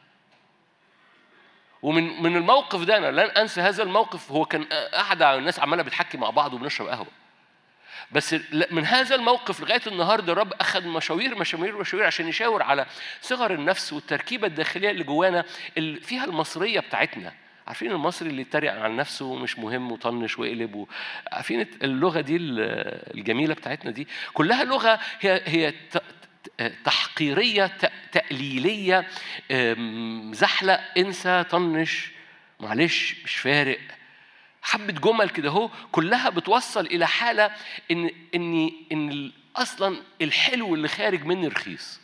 ومن من الموقف ده أنا لن أنسى هذا الموقف هو كان قاعدة الناس عمالة بتحكي مع بعض وبنشرب قهوة. بس من هذا الموقف لغايه النهارده الرب اخذ مشاوير مشاوير مشاوير عشان يشاور على صغر النفس والتركيبه الداخليه اللي جوانا اللي فيها المصريه بتاعتنا عارفين المصري اللي يتريق على نفسه ومش مهم وطنش وقلب و... عارفين اللغه دي الجميله بتاعتنا دي كلها لغه هي هي تحقيريه تقليليه زحلق انسى طنش معلش مش فارق حبة جمل كده اهو كلها بتوصل إلى حالة إن إن إن أصلا الحلو اللي خارج مني رخيص.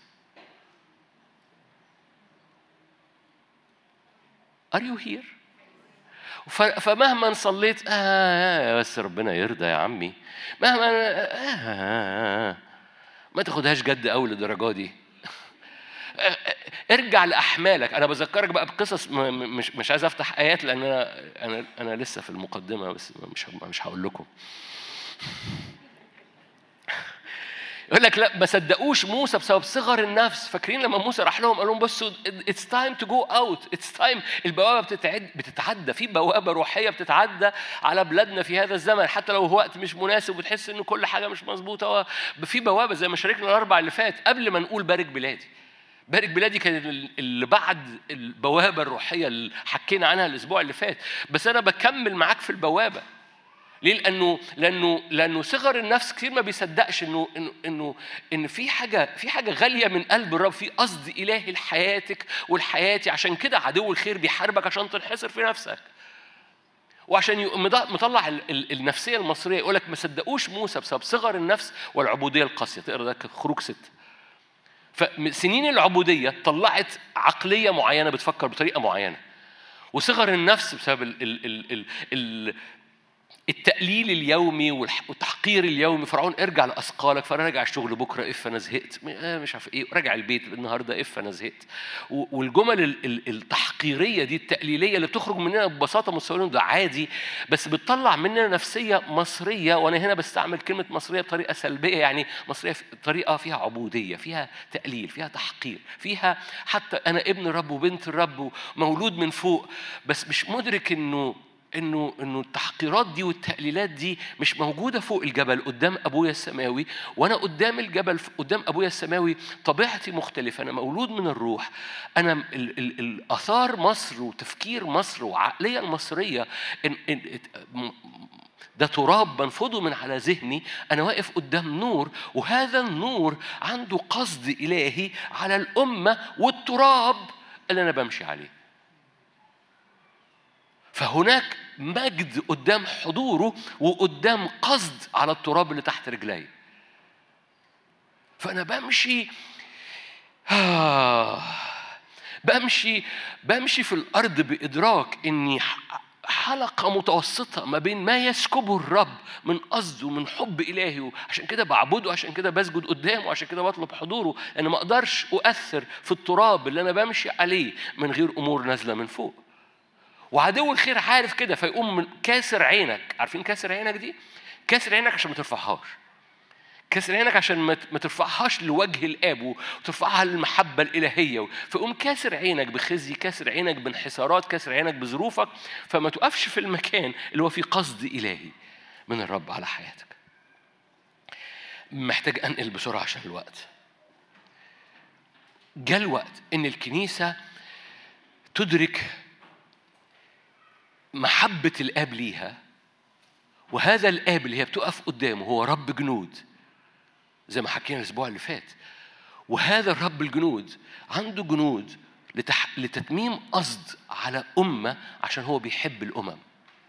Are you here؟ فمهما صليت آه بس ربنا يرضى يا عمي مهما آه ما تاخدهاش جد قوي للدرجه دي ارجع لاحمالك انا بذكرك بقى بقصص مش مش عايز افتح ايات لان انا انا انا لسه في المقدمه بس مش مش هقول لكم يقول لك لا ما صدقوش موسى بسبب صغر النفس فاكرين لما موسى راح لهم قال لهم بصوا اتس تايم تو جو اوت اتس تايم البوابه بتتعد بتتعدى في بوابه روحيه بتتعدى على بلادنا في هذا الزمن حتى لو هو وقت مش مناسب وتحس ان كل حاجه مش مظبوطه في بوابه زي ما شاركنا الاربع اللي فات قبل ما نقول بارك بلادي بارك بلادي كان اللي بعد البوابه الروحيه اللي حكينا عنها الاسبوع اللي فات بس انا بكمل معاك في البوابه ليه؟ لأنه لأنه لأنه صغر النفس كتير ما بيصدقش إنه إنه إنه إن في حاجة في حاجة غالية من قلب الرب في قصد إلهي لحياتك ولحياتي عشان كده عدو الخير بيحاربك عشان تنحصر في نفسك. وعشان مطلع النفسية المصرية يقول لك ما صدقوش موسى بسبب صغر النفس والعبودية القاسية تقرا ده خروج ستة. فسنين العبودية طلعت عقلية معينة بتفكر بطريقة معينة. وصغر النفس بسبب ال ال ال ال ال التقليل اليومي والتحقير اليومي فرعون ارجع لاثقالك فانا راجع الشغل بكره اف انا زهقت آه، مش عارف ايه راجع البيت النهارده اف انا زهقت والجمل التحقيريه دي التقليليه اللي بتخرج مننا ببساطه مستويين ده عادي بس بتطلع مننا نفسيه مصريه وانا هنا بستعمل كلمه مصريه بطريقه سلبيه يعني مصريه بطريقه فيها عبوديه فيها تقليل فيها تحقير فيها حتى انا ابن الرب وبنت الرب ومولود من فوق بس مش مدرك انه انه انه التحقيرات دي والتقليلات دي مش موجوده فوق الجبل قدام ابويا السماوي وانا قدام الجبل قدام ابويا السماوي طبيعتي مختلفه انا مولود من الروح انا ال ال الاثار مصر وتفكير مصر وعقليه المصريه إن إن ده تراب بنفضه من على ذهني أنا واقف قدام نور وهذا النور عنده قصد إلهي على الأمة والتراب اللي أنا بمشي عليه فهناك مجد قدام حضوره وقدام قصد على التراب اللي تحت رجلي فأنا بمشي آه بمشي بمشي في الأرض بإدراك إني حلقة متوسطة ما بين ما يسكبه الرب من قصد ومن حب إلهي عشان كده بعبده عشان كده بسجد قدامه عشان كده بطلب حضوره أنا ما أقدرش أؤثر في التراب اللي أنا بمشي عليه من غير أمور نازلة من فوق وعدو الخير عارف كده فيقوم من كاسر عينك عارفين كاسر عينك دي كاسر عينك عشان ما ترفعهاش كسر عينك عشان ما ترفعهاش لوجه الاب وترفعها للمحبه الالهيه فقوم كاسر عينك بخزي كاسر عينك بانحسارات كاسر عينك بظروفك فما تقفش في المكان اللي هو فيه قصد الهي من الرب على حياتك محتاج انقل بسرعه عشان الوقت جاء الوقت ان الكنيسه تدرك محبه الاب ليها وهذا الاب اللي هي بتقف قدامه هو رب جنود زي ما حكينا الاسبوع اللي فات وهذا الرب الجنود عنده جنود لتح... لتتميم قصد على أمة عشان هو بيحب الأمم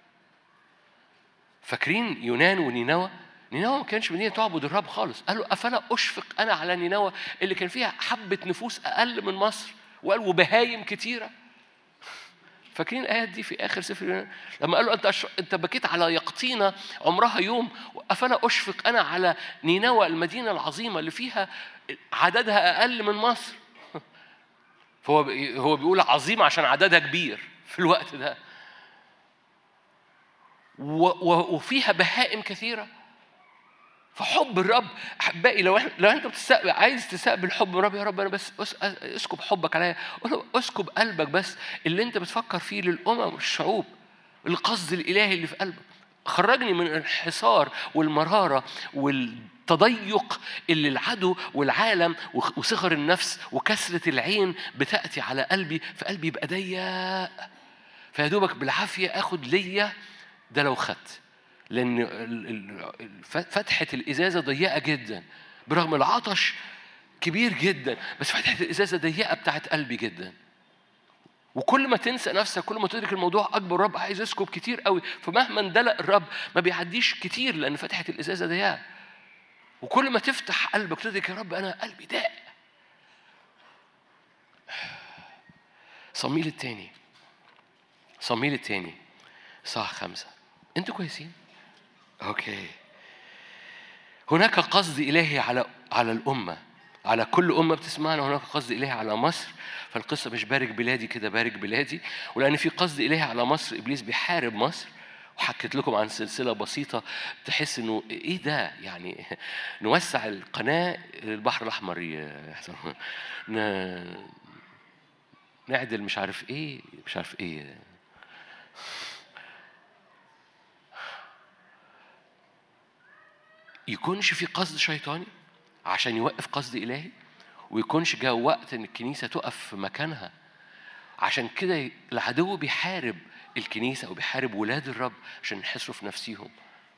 فاكرين يونان ونينوى نينوى ما كانش مدينة تعبد الرب خالص قالوا أفلا أشفق أنا على نينوى اللي كان فيها حبة نفوس أقل من مصر وقال وبهايم كتيرة فاكرين الآيات دي في آخر سفر يونان لما قالوا أنت أش... أنت بكيت على يقطينة عمرها يوم أفلا أشفق أنا على نينوى المدينة العظيمة اللي فيها عددها أقل من مصر فهو هو بيقول عظيمة عشان عددها كبير في الوقت ده و... و... وفيها بهائم كثيرة فحب الرب احبائي لو احنا لو انت بتستقبل عايز تستقبل حب الرب يا رب انا بس اسكب حبك عليا اسكب قلبك بس اللي انت بتفكر فيه للامم والشعوب القصد الالهي اللي في قلبك خرجني من الانحسار والمراره والتضيق اللي العدو والعالم وصغر النفس وكسره العين بتاتي على قلبي فقلبي يبقى ضيق فيا دوبك بالعافيه اخد ليا ده لو خدت لأن فتحة الإزازة ضيقة جدا برغم العطش كبير جدا بس فتحة الإزازة ضيقة بتاعت قلبي جدا وكل ما تنسى نفسك كل ما تدرك الموضوع أكبر الرب عايز يسكب كتير قوي فمهما اندلق الرب ما بيعديش كتير لأن فتحة الإزازة ضيقة وكل ما تفتح قلبك تدرك يا رب أنا قلبي ضاق صميل التاني صميل التاني صح خمسة انتوا كويسين اوكي هناك قصد الهي على على الامه على كل امه بتسمعنا هناك قصد الهي على مصر فالقصه مش بارك بلادي كده بارك بلادي ولان في قصد الهي على مصر ابليس بيحارب مصر وحكيت لكم عن سلسله بسيطه تحس انه ايه ده يعني نوسع القناه للبحر الاحمر يحصل نعدل مش عارف ايه مش عارف ايه يكونش في قصد شيطاني عشان يوقف قصد إلهي ويكونش جاء وقت إن الكنيسة تقف في مكانها عشان كده العدو بيحارب الكنيسة أو بيحارب ولاد الرب عشان يحسوا في نفسيهم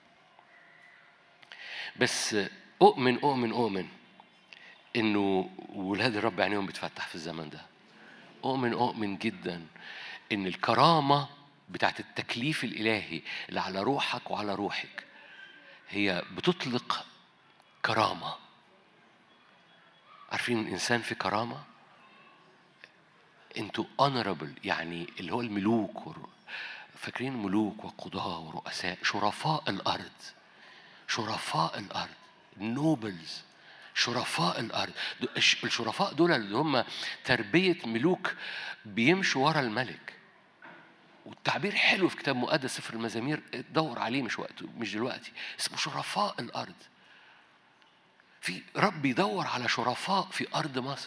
بس أؤمن أؤمن أؤمن إنه ولاد الرب عينيهم بتفتح في الزمن ده أؤمن أؤمن جدا إن الكرامة بتاعت التكليف الإلهي اللي على روحك وعلى روحك هي بتطلق كرامة عارفين الإنسان في كرامة انتوا honorable يعني اللي هو الملوك فاكرين ملوك وقضاة ورؤساء شرفاء الأرض شرفاء الأرض نوبلز شرفاء الأرض الشرفاء دول اللي هم تربية ملوك بيمشوا ورا الملك والتعبير حلو في كتاب مقدس سفر المزامير دور عليه مش وقته مش دلوقتي اسمه شرفاء الارض في رب يدور على شرفاء في ارض مصر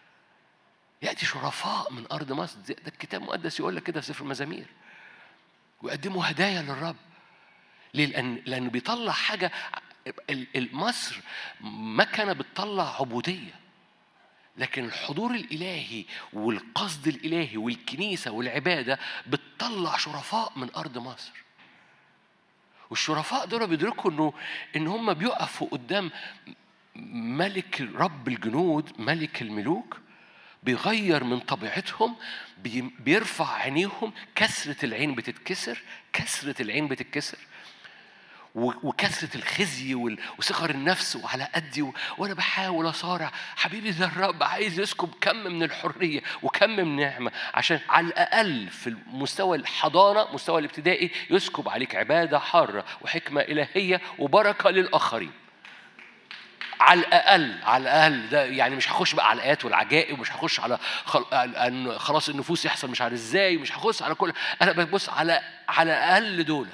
ياتي شرفاء من ارض مصر ده الكتاب المقدس يقول لك كده في سفر المزامير ويقدموا هدايا للرب ليه؟ لأن لأنه بيطلع حاجة مصر مكنة بتطلع عبودية لكن الحضور الإلهي والقصد الإلهي والكنيسة والعبادة بتطلع شرفاء من أرض مصر والشرفاء دول بيدركوا انه ان هم بيقفوا قدام ملك رب الجنود ملك الملوك بيغير من طبيعتهم بيرفع عينيهم كسرة العين بتتكسر كسرة العين بتتكسر وكثرة الخزي وصغر النفس وعلى قدي وأنا بحاول أصارع حبيبي ده الرب عايز يسكب كم من الحرية وكم من نعمة عشان على الأقل في مستوى الحضانة مستوى الابتدائي يسكب عليك عبادة حارة وحكمة إلهية وبركة للآخرين على الاقل على الاقل ده يعني مش هخش بقى على الايات والعجائب ومش هخش على خلاص النفوس يحصل مش عارف ازاي مش هخش على كل انا ببص على على الاقل دول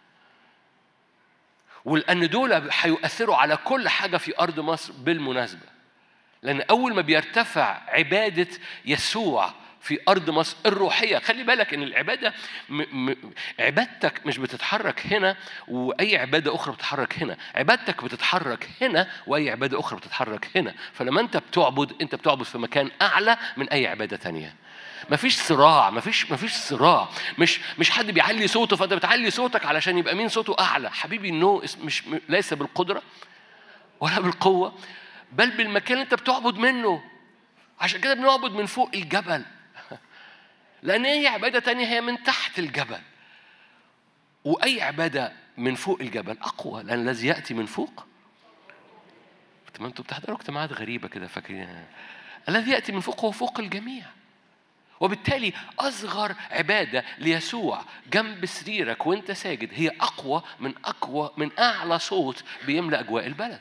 ولأن دول هيؤثروا على كل حاجة في أرض مصر بالمناسبة لأن أول ما بيرتفع عبادة يسوع في أرض مصر الروحية خلي بالك إن العبادة م... م... عبادتك مش بتتحرك هنا وأي عبادة أخرى بتتحرك هنا عبادتك بتتحرك هنا وأي عبادة أخرى بتتحرك هنا فلما أنت بتعبد أنت بتعبد في مكان أعلى من أي عبادة تانية مفيش صراع مفيش مفيش صراع مش مش حد بيعلي صوته فانت بتعلي صوتك علشان يبقى مين صوته اعلى حبيبي نو مش ليس بالقدره ولا بالقوه بل بالمكان اللي انت بتعبد منه عشان كده بنعبد من فوق الجبل لان اي عباده تانية هي من تحت الجبل واي عباده من فوق الجبل اقوى لان الذي ياتي من فوق ما انتوا بتحضروا اجتماعات غريبه كده فاكرين الذي ياتي من فوق هو فوق الجميع وبالتالي أصغر عبادة ليسوع جنب سريرك وأنت ساجد هي أقوى من أقوى من أعلى صوت بيملأ أجواء البلد.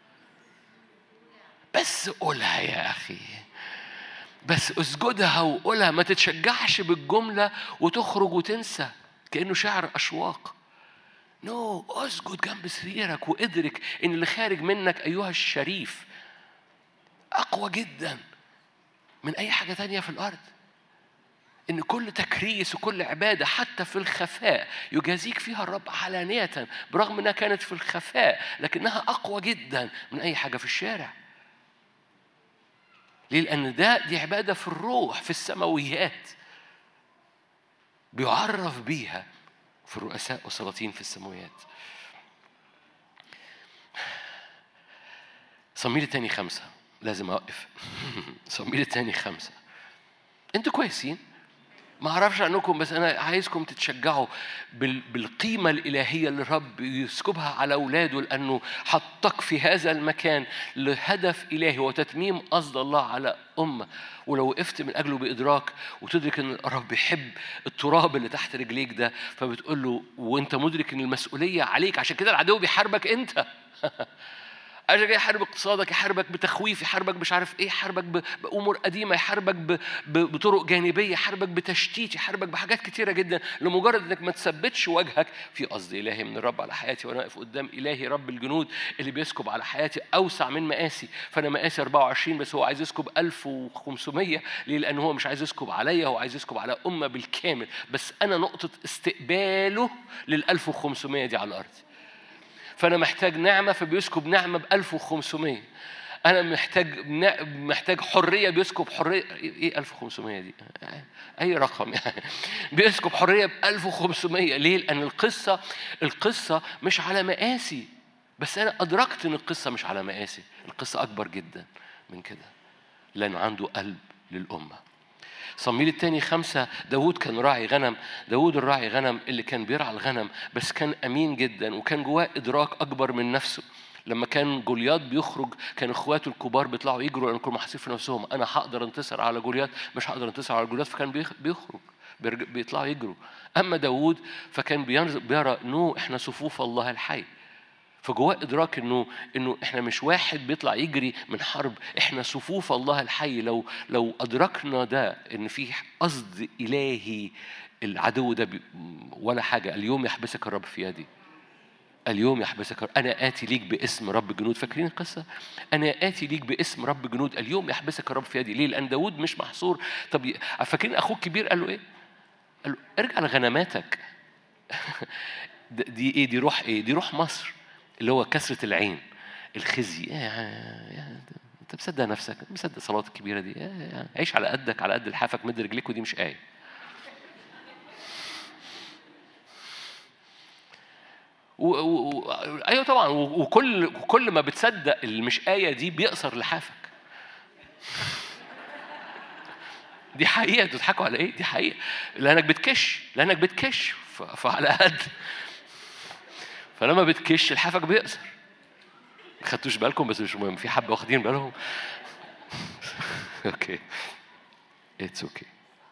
بس قولها يا أخي. بس اسجدها وقولها ما تتشجعش بالجملة وتخرج وتنسى كأنه شعر أشواق. نو no. اسجد جنب سريرك وادرك ان اللي خارج منك ايها الشريف اقوى جدا من اي حاجه تانية في الارض ان كل تكريس وكل عباده حتى في الخفاء يجازيك فيها الرب علانيه برغم انها كانت في الخفاء لكنها اقوى جدا من اي حاجه في الشارع ليه لان ده دي عباده في الروح في السماويات بيعرف بيها في الرؤساء والسلاطين في السماويات صميل التاني خمسة لازم أوقف صميل التاني خمسة أنتوا كويسين ما اعرفش عنكم بس انا عايزكم تتشجعوا بالقيمه الالهيه اللي الرب يسكبها على اولاده لانه حطك في هذا المكان لهدف الهي وتتميم قصد الله على امه ولو وقفت من اجله بادراك وتدرك ان الرب بيحب التراب اللي تحت رجليك ده فبتقول له وانت مدرك ان المسؤوليه عليك عشان كده العدو بيحاربك انت اجي جاي يحارب اقتصادك يحاربك بتخويف يحاربك مش عارف ايه يحاربك بامور قديمه يحاربك بطرق جانبيه يحاربك بتشتيت يحاربك بحاجات كتيره جدا لمجرد انك ما تثبتش وجهك في قصد الهي من الرب على حياتي وانا واقف قدام الهي رب الجنود اللي بيسكب على حياتي اوسع من مقاسي فانا مقاسي 24 بس هو عايز يسكب 1500 ليه لان هو مش عايز يسكب عليا هو عايز يسكب على امه بالكامل بس انا نقطه استقباله لل 1500 دي على الارض فأنا محتاج نعمة فبيسكب نعمة ب 1500 أنا محتاج محتاج حرية بيسكب حرية إيه 1500 دي؟ أي رقم يعني بيسكب حرية ب 1500 ليه؟ لأن القصة القصة مش على مقاسي بس أنا أدركت إن القصة مش على مقاسي القصة أكبر جدا من كده لأنه عنده قلب للأمة صمويل الثاني خمسة داود كان راعي غنم داود الراعي غنم اللي كان بيرعى الغنم بس كان أمين جدا وكان جواه إدراك أكبر من نفسه لما كان جوليات بيخرج كان اخواته الكبار بيطلعوا يجروا لان كانوا حاسين في نفسهم انا هقدر انتصر على جوليات مش هقدر انتصر على جوليات فكان بيخرج بيطلعوا يجروا اما داود فكان بيرى نو احنا صفوف الله الحي فجواه ادراك انه انه احنا مش واحد بيطلع يجري من حرب احنا صفوف الله الحي لو لو ادركنا ده ان في قصد الهي العدو ده ولا حاجه اليوم يحبسك الرب في يدي اليوم يحبسك انا اتي ليك باسم رب جنود فاكرين القصه انا اتي ليك باسم رب جنود اليوم يحبسك الرب في يدي ليه لان داود مش محصور طب فاكرين اخوه الكبير قال له ايه قال له ارجع لغنماتك دي ايه دي روح ايه دي روح مصر اللي هو كسرة العين الخزي يا يا انت مصدق نفسك مصدق الصلوات الكبيره دي عيش على قدك على قد لحافك مد رجليك ودي مش ايه و... و... ايوه طبعا وكل وكل ما بتصدق اللي مش ايه دي بيقصر لحافك دي حقيقه تضحكوا على ايه دي حقيقه لانك بتكش لانك بتكش ف... فعلى قد فلما بتكش لحافك بيقصر ما خدتوش بالكم بس مش مهم في حبه واخدين بالهم اوكي اتس اوكي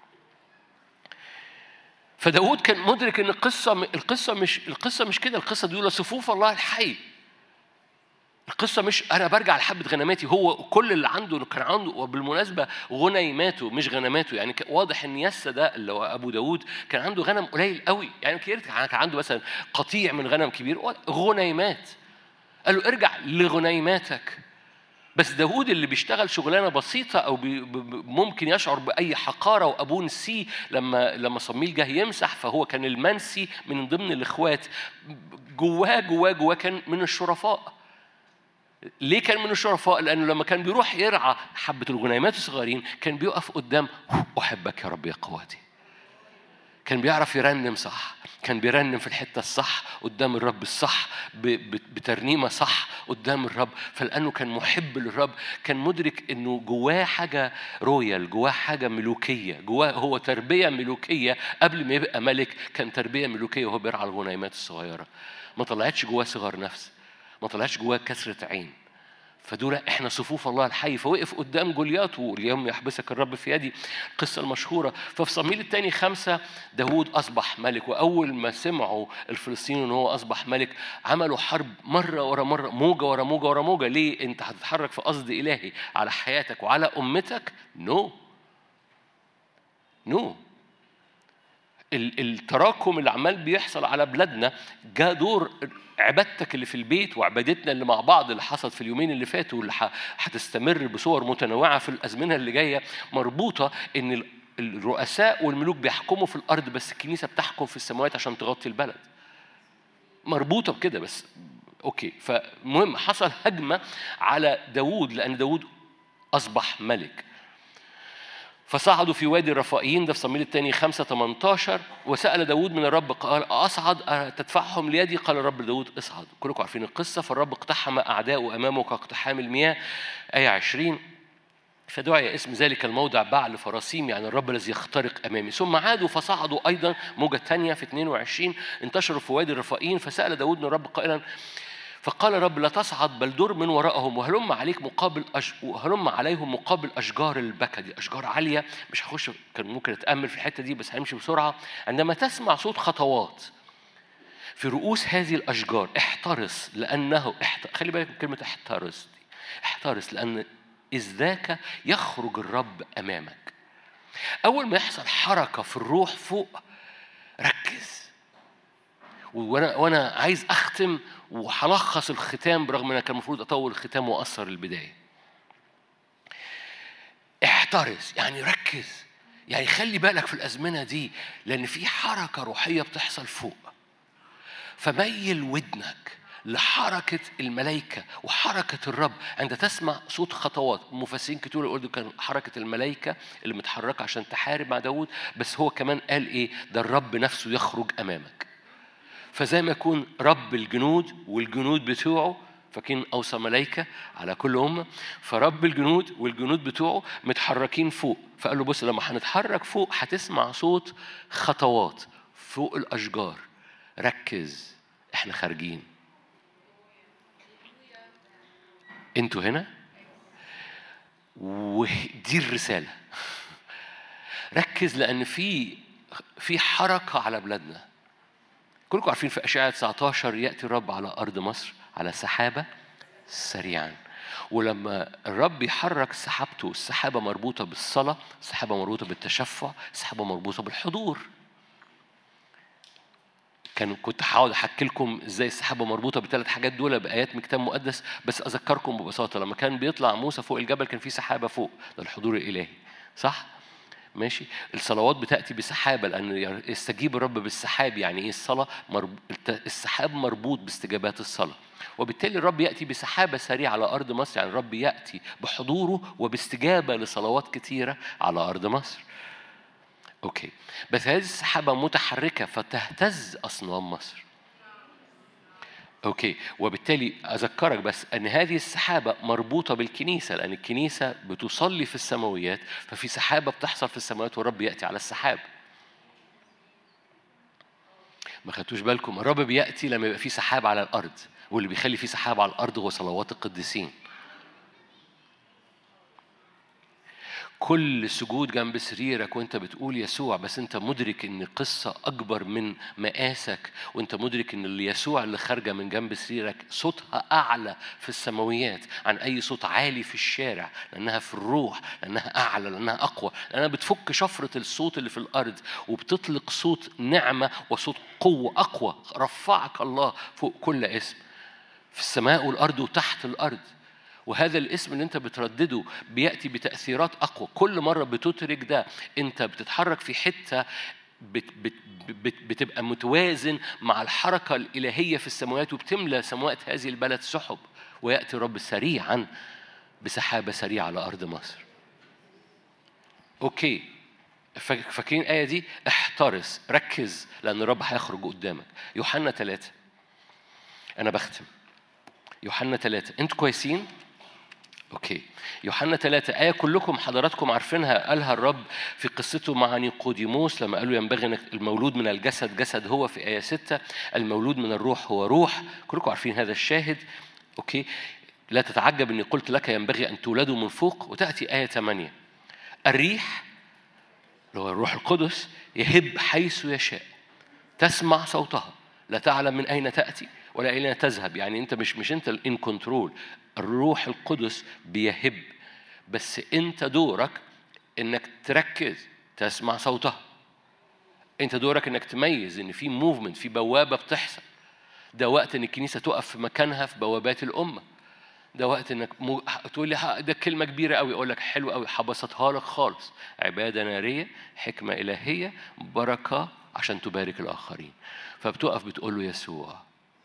فداود كان مدرك ان القصه القصه مش القصه مش كده القصه دي صفوف الله الحي القصة مش أنا برجع لحبة غنماتي هو كل اللي عنده كان عنده وبالمناسبة غنيماته مش غنماته يعني واضح إن يسا ده اللي هو أبو داود كان عنده غنم قليل قوي يعني كان عنده مثلا قطيع من غنم كبير غنيمات قال له ارجع لغنيماتك بس داود اللي بيشتغل شغلانه بسيطه او بي ممكن يشعر باي حقاره وابوه نسيه لما لما صميل جه يمسح فهو كان المنسي من ضمن الاخوات جواه جواه جواه كان من الشرفاء ليه كان من الشرفاء؟ لأنه لما كان بيروح يرعى حبة الغنيمات الصغيرين كان بيقف قدام أحبك يا رب يا قوتي. كان بيعرف يرنم صح كان بيرنم في الحته الصح قدام الرب الصح بترنيمه صح قدام الرب فلانه كان محب للرب كان مدرك انه جواه حاجه رويال جواه حاجه ملوكيه جواه هو تربيه ملوكيه قبل ما يبقى ملك كان تربيه ملوكيه وهو بيرعى الغنيمات الصغيره ما طلعتش جواه صغر نفس ما طلعتش جواه كسره عين فدول احنا صفوف الله الحي فوقف قدام جولياط واليوم يحبسك الرب في يدي القصه المشهوره ففي صمويل الثاني خمسه داوود اصبح ملك واول ما سمعوا الفلسطينيين ان هو اصبح ملك عملوا حرب مره ورا مره موجه ورا موجه ورا موجه ليه انت هتتحرك في قصد الهي على حياتك وعلى امتك نو no. نو no. التراكم اللي عمال بيحصل على بلادنا جاء دور عبادتك اللي في البيت وعبادتنا اللي مع بعض اللي حصلت في اليومين اللي فاتوا واللي هتستمر بصور متنوعه في الازمنه اللي جايه مربوطه ان الرؤساء والملوك بيحكموا في الارض بس الكنيسه بتحكم في السماوات عشان تغطي البلد مربوطه بكده بس اوكي فمهم حصل هجمه على داوود لان داوود اصبح ملك فصعدوا في وادي الرفائيين ده في صمويل الثاني 5 18 وسأل داود من الرب قال أصعد تدفعهم ليدي قال الرب داود اصعد كلكم عارفين القصة فالرب اقتحم أعداؤه أمامه كاقتحام المياه آية 20 فدعي اسم ذلك الموضع بعل فراسيم يعني الرب الذي يخترق امامي ثم عادوا فصعدوا ايضا موجه ثانيه في 22 انتشروا في وادي الرفائيين فسال داود من الرب قائلا فقال الرب لا تصعد بل در من وراءهم وهلم عليك مقابل أش... وهلم عليهم مقابل اشجار البكا دي اشجار عاليه مش هخش كان ممكن اتامل في الحته دي بس همشي بسرعه عندما تسمع صوت خطوات في رؤوس هذه الاشجار احترس لانه احت... خلي بالك من كلمه احترس دي احترس لان اذ ذاك يخرج الرب امامك اول ما يحصل حركه في الروح فوق ركز وانا وانا عايز اختم وهلخص الختام برغم ان كان المفروض اطول الختام واقصر البدايه. احترس يعني ركز يعني خلي بالك في الازمنه دي لان في حركه روحيه بتحصل فوق. فميل ودنك لحركة الملائكة وحركة الرب عند تسمع صوت خطوات مفسرين كتير يقولوا كان حركة الملائكة اللي متحركة عشان تحارب مع داود بس هو كمان قال إيه ده الرب نفسه يخرج أمامك فزي ما يكون رب الجنود والجنود بتوعه فاكرين أوصى ملائكة على كل أمة فرب الجنود والجنود بتوعه متحركين فوق فقال له بص لما هنتحرك فوق هتسمع صوت خطوات فوق الأشجار ركز احنا خارجين انتوا هنا ودي الرسالة ركز لأن في في حركة على بلادنا كلكم عارفين في أشعة 19 يأتي الرب على أرض مصر على سحابة سريعا ولما الرب يحرك سحابته السحابة مربوطة بالصلاة السحابة مربوطة بالتشفع السحابة مربوطة بالحضور كان كنت هقعد احكي لكم ازاي السحابه مربوطه بالثلاث حاجات دول بايات من كتاب مقدس بس اذكركم ببساطه لما كان بيطلع موسى فوق الجبل كان في سحابه فوق ده الحضور الالهي صح ماشي الصلوات بتاتي بسحابه لان يستجيب الرب بالسحاب يعني ايه الصلاه مرب... السحاب مربوط باستجابات الصلاه وبالتالي الرب ياتي بسحابه سريعه على ارض مصر يعني الرب ياتي بحضوره وباستجابه لصلوات كثيره على ارض مصر اوكي بس هذه السحابه متحركه فتهتز اصنام مصر اوكي وبالتالي اذكرك بس ان هذه السحابه مربوطه بالكنيسه لان الكنيسه بتصلي في السماويات ففي سحابه بتحصل في السماوات والرب ياتي على السحاب ما خدتوش بالكم الرب بياتي لما يبقى في سحاب على الارض واللي بيخلي في سحاب على الارض هو صلوات القديسين كل سجود جنب سريرك وانت بتقول يسوع بس انت مدرك ان قصة اكبر من مقاسك وانت مدرك ان اللي يسوع اللي خارجة من جنب سريرك صوتها اعلى في السماويات عن اي صوت عالي في الشارع لانها في الروح لانها اعلى لانها اقوى لانها بتفك شفرة الصوت اللي في الارض وبتطلق صوت نعمة وصوت قوة اقوى رفعك الله فوق كل اسم في السماء والارض وتحت الارض وهذا الاسم اللي انت بتردده بياتي بتاثيرات اقوى كل مره بتدرك ده انت بتتحرك في حته بت بت بت بتبقى متوازن مع الحركه الالهيه في السماوات وبتملى سماوات هذه البلد سحب وياتي الرب سريعا بسحابه سريعه على ارض مصر اوكي فاكرين الآية دي؟ احترس ركز لأن الرب هيخرج قدامك. يوحنا ثلاثة. أنا بختم. يوحنا ثلاثة، أنتوا كويسين؟ اوكي يوحنا ثلاثة آية كلكم حضراتكم عارفينها قالها الرب في قصته مع نيقوديموس لما قالوا ينبغي أن المولود من الجسد جسد هو في آية ستة المولود من الروح هو روح كلكم عارفين هذا الشاهد اوكي لا تتعجب اني قلت لك ينبغي ان تولدوا من فوق وتاتي ايه 8 الريح اللي هو الروح القدس يهب حيث يشاء تسمع صوتها لا تعلم من اين تاتي ولا اين تذهب يعني انت مش مش انت ان كنترول الروح القدس بيهب بس انت دورك انك تركز تسمع صوتها انت دورك انك تميز ان في موفمنت في بوابه بتحصل ده وقت ان الكنيسه تقف في مكانها في بوابات الامه ده وقت انك مو... تقول لي ده كلمه كبيره قوي اقول لك حلو قوي هبسطها لك خالص عباده ناريه حكمه الهيه بركه عشان تبارك الاخرين فبتقف بتقول له يسوع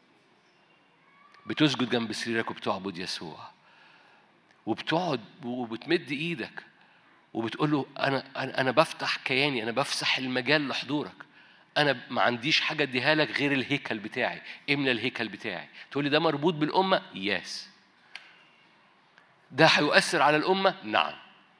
بتسجد جنب سريرك وبتعبد يسوع وبتقعد وبتمد ايدك وبتقول له انا انا بفتح كياني انا بفسح المجال لحضورك انا ما عنديش حاجه اديها لك غير الهيكل بتاعي املى الهيكل بتاعي تقول لي ده مربوط بالامه يس ده هيؤثر على الامه نعم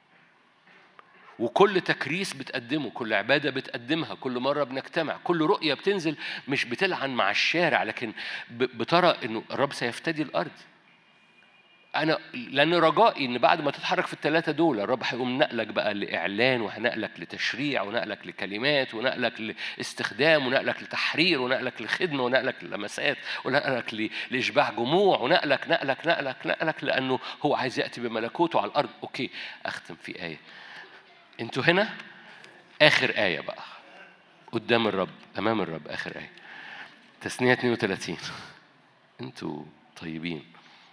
وكل تكريس بتقدمه كل عبادة بتقدمها كل مرة بنجتمع كل رؤية بتنزل مش بتلعن مع الشارع لكن بترى أنه الرب سيفتدي الأرض أنا لأن رجائي إن بعد ما تتحرك في الثلاثة دول الرب هيقوم نقلك بقى لإعلان وهنقلك لتشريع ونقلك لكلمات ونقلك لاستخدام ونقلك لتحرير ونقلك لخدمة ونقلك للمسات ونقلك لإشباع جموع ونقلك نقلك نقلك نقلك لأنه هو عايز يأتي بملكوته على الأرض أوكي أختم في آية انتوا هنا آخر آية بقى قدام الرب أمام الرب آخر آية تثنية 32 انتوا طيبين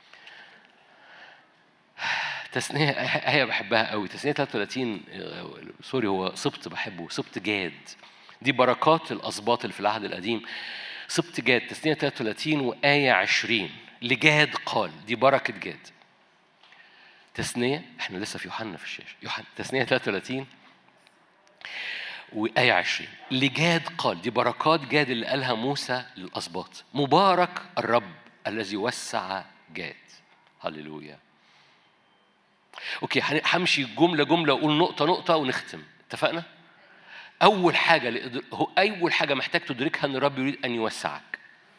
تثنية آية بحبها قوي تثنية 33 سوري هو سبط بحبه سبط جاد دي بركات الأسباط اللي في العهد القديم سبط جاد تثنية 33 وآية 20 لجاد قال دي بركة جاد تثنية احنا لسه في يوحنا في الشاشة يوحنا تثنية 33 وآية 20 لجاد قال دي بركات جاد اللي قالها موسى للأسباط مبارك الرب الذي وسع جاد هللويا اوكي همشي جمله جمله واقول نقطه نقطه ونختم اتفقنا اول حاجه اول حاجه محتاج تدركها ان الرب يريد ان يوسعك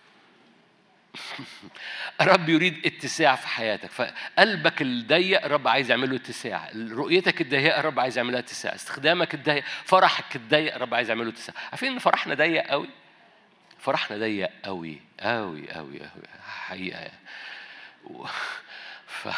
الرب يريد اتساع في حياتك فقلبك الضيق الرب عايز يعمله اتساع رؤيتك الضيقه الرب عايز يعملها اتساع استخدامك الضيق فرحك الضيق الرب عايز يعمله اتساع عارفين ان فرحنا ضيق قوي فرحنا ضيق قوي قوي قوي قوي حقيقه ف...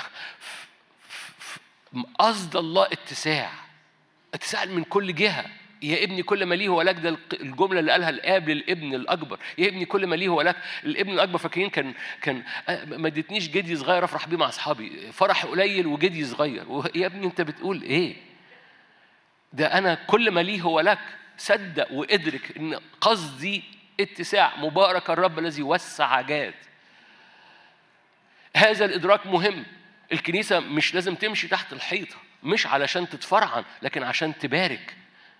قصد الله اتساع اتساع من كل جهه يا ابني كل ما ليه هو لك ده الجمله اللي قالها الاب للابن الاكبر يا ابني كل ما ليه هو لك الابن الاكبر فاكرين كان كان ما ادتنيش جدي صغير افرح بيه مع اصحابي فرح قليل وجدي صغير يا ابني انت بتقول ايه ده انا كل ما ليه هو لك صدق وادرك ان قصدي اتساع مبارك الرب الذي وسع جاد هذا الادراك مهم الكنيسه مش لازم تمشي تحت الحيطه مش علشان تتفرعن لكن عشان تبارك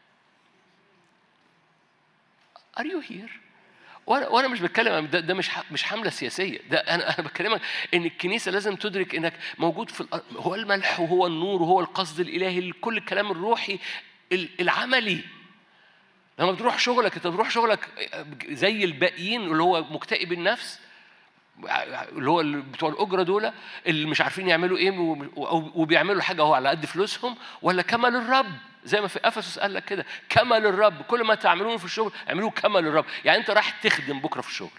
Are you here؟ وانا وانا مش بتكلم ده, ده مش مش حمله سياسيه ده انا انا بكلمك ان الكنيسه لازم تدرك انك موجود في هو الملح وهو النور وهو القصد الالهي كل الكلام الروحي العملي لما بتروح شغلك انت بتروح شغلك زي الباقيين اللي هو مكتئب النفس اللي هو بتوع الاجره دول اللي مش عارفين يعملوا ايه وبيعملوا حاجه هو على قد فلوسهم ولا كمل الرب زي ما في افسس قال لك كده كمل الرب كل ما تعملونه في الشغل اعملوه كمل الرب يعني انت رايح تخدم بكره في الشغل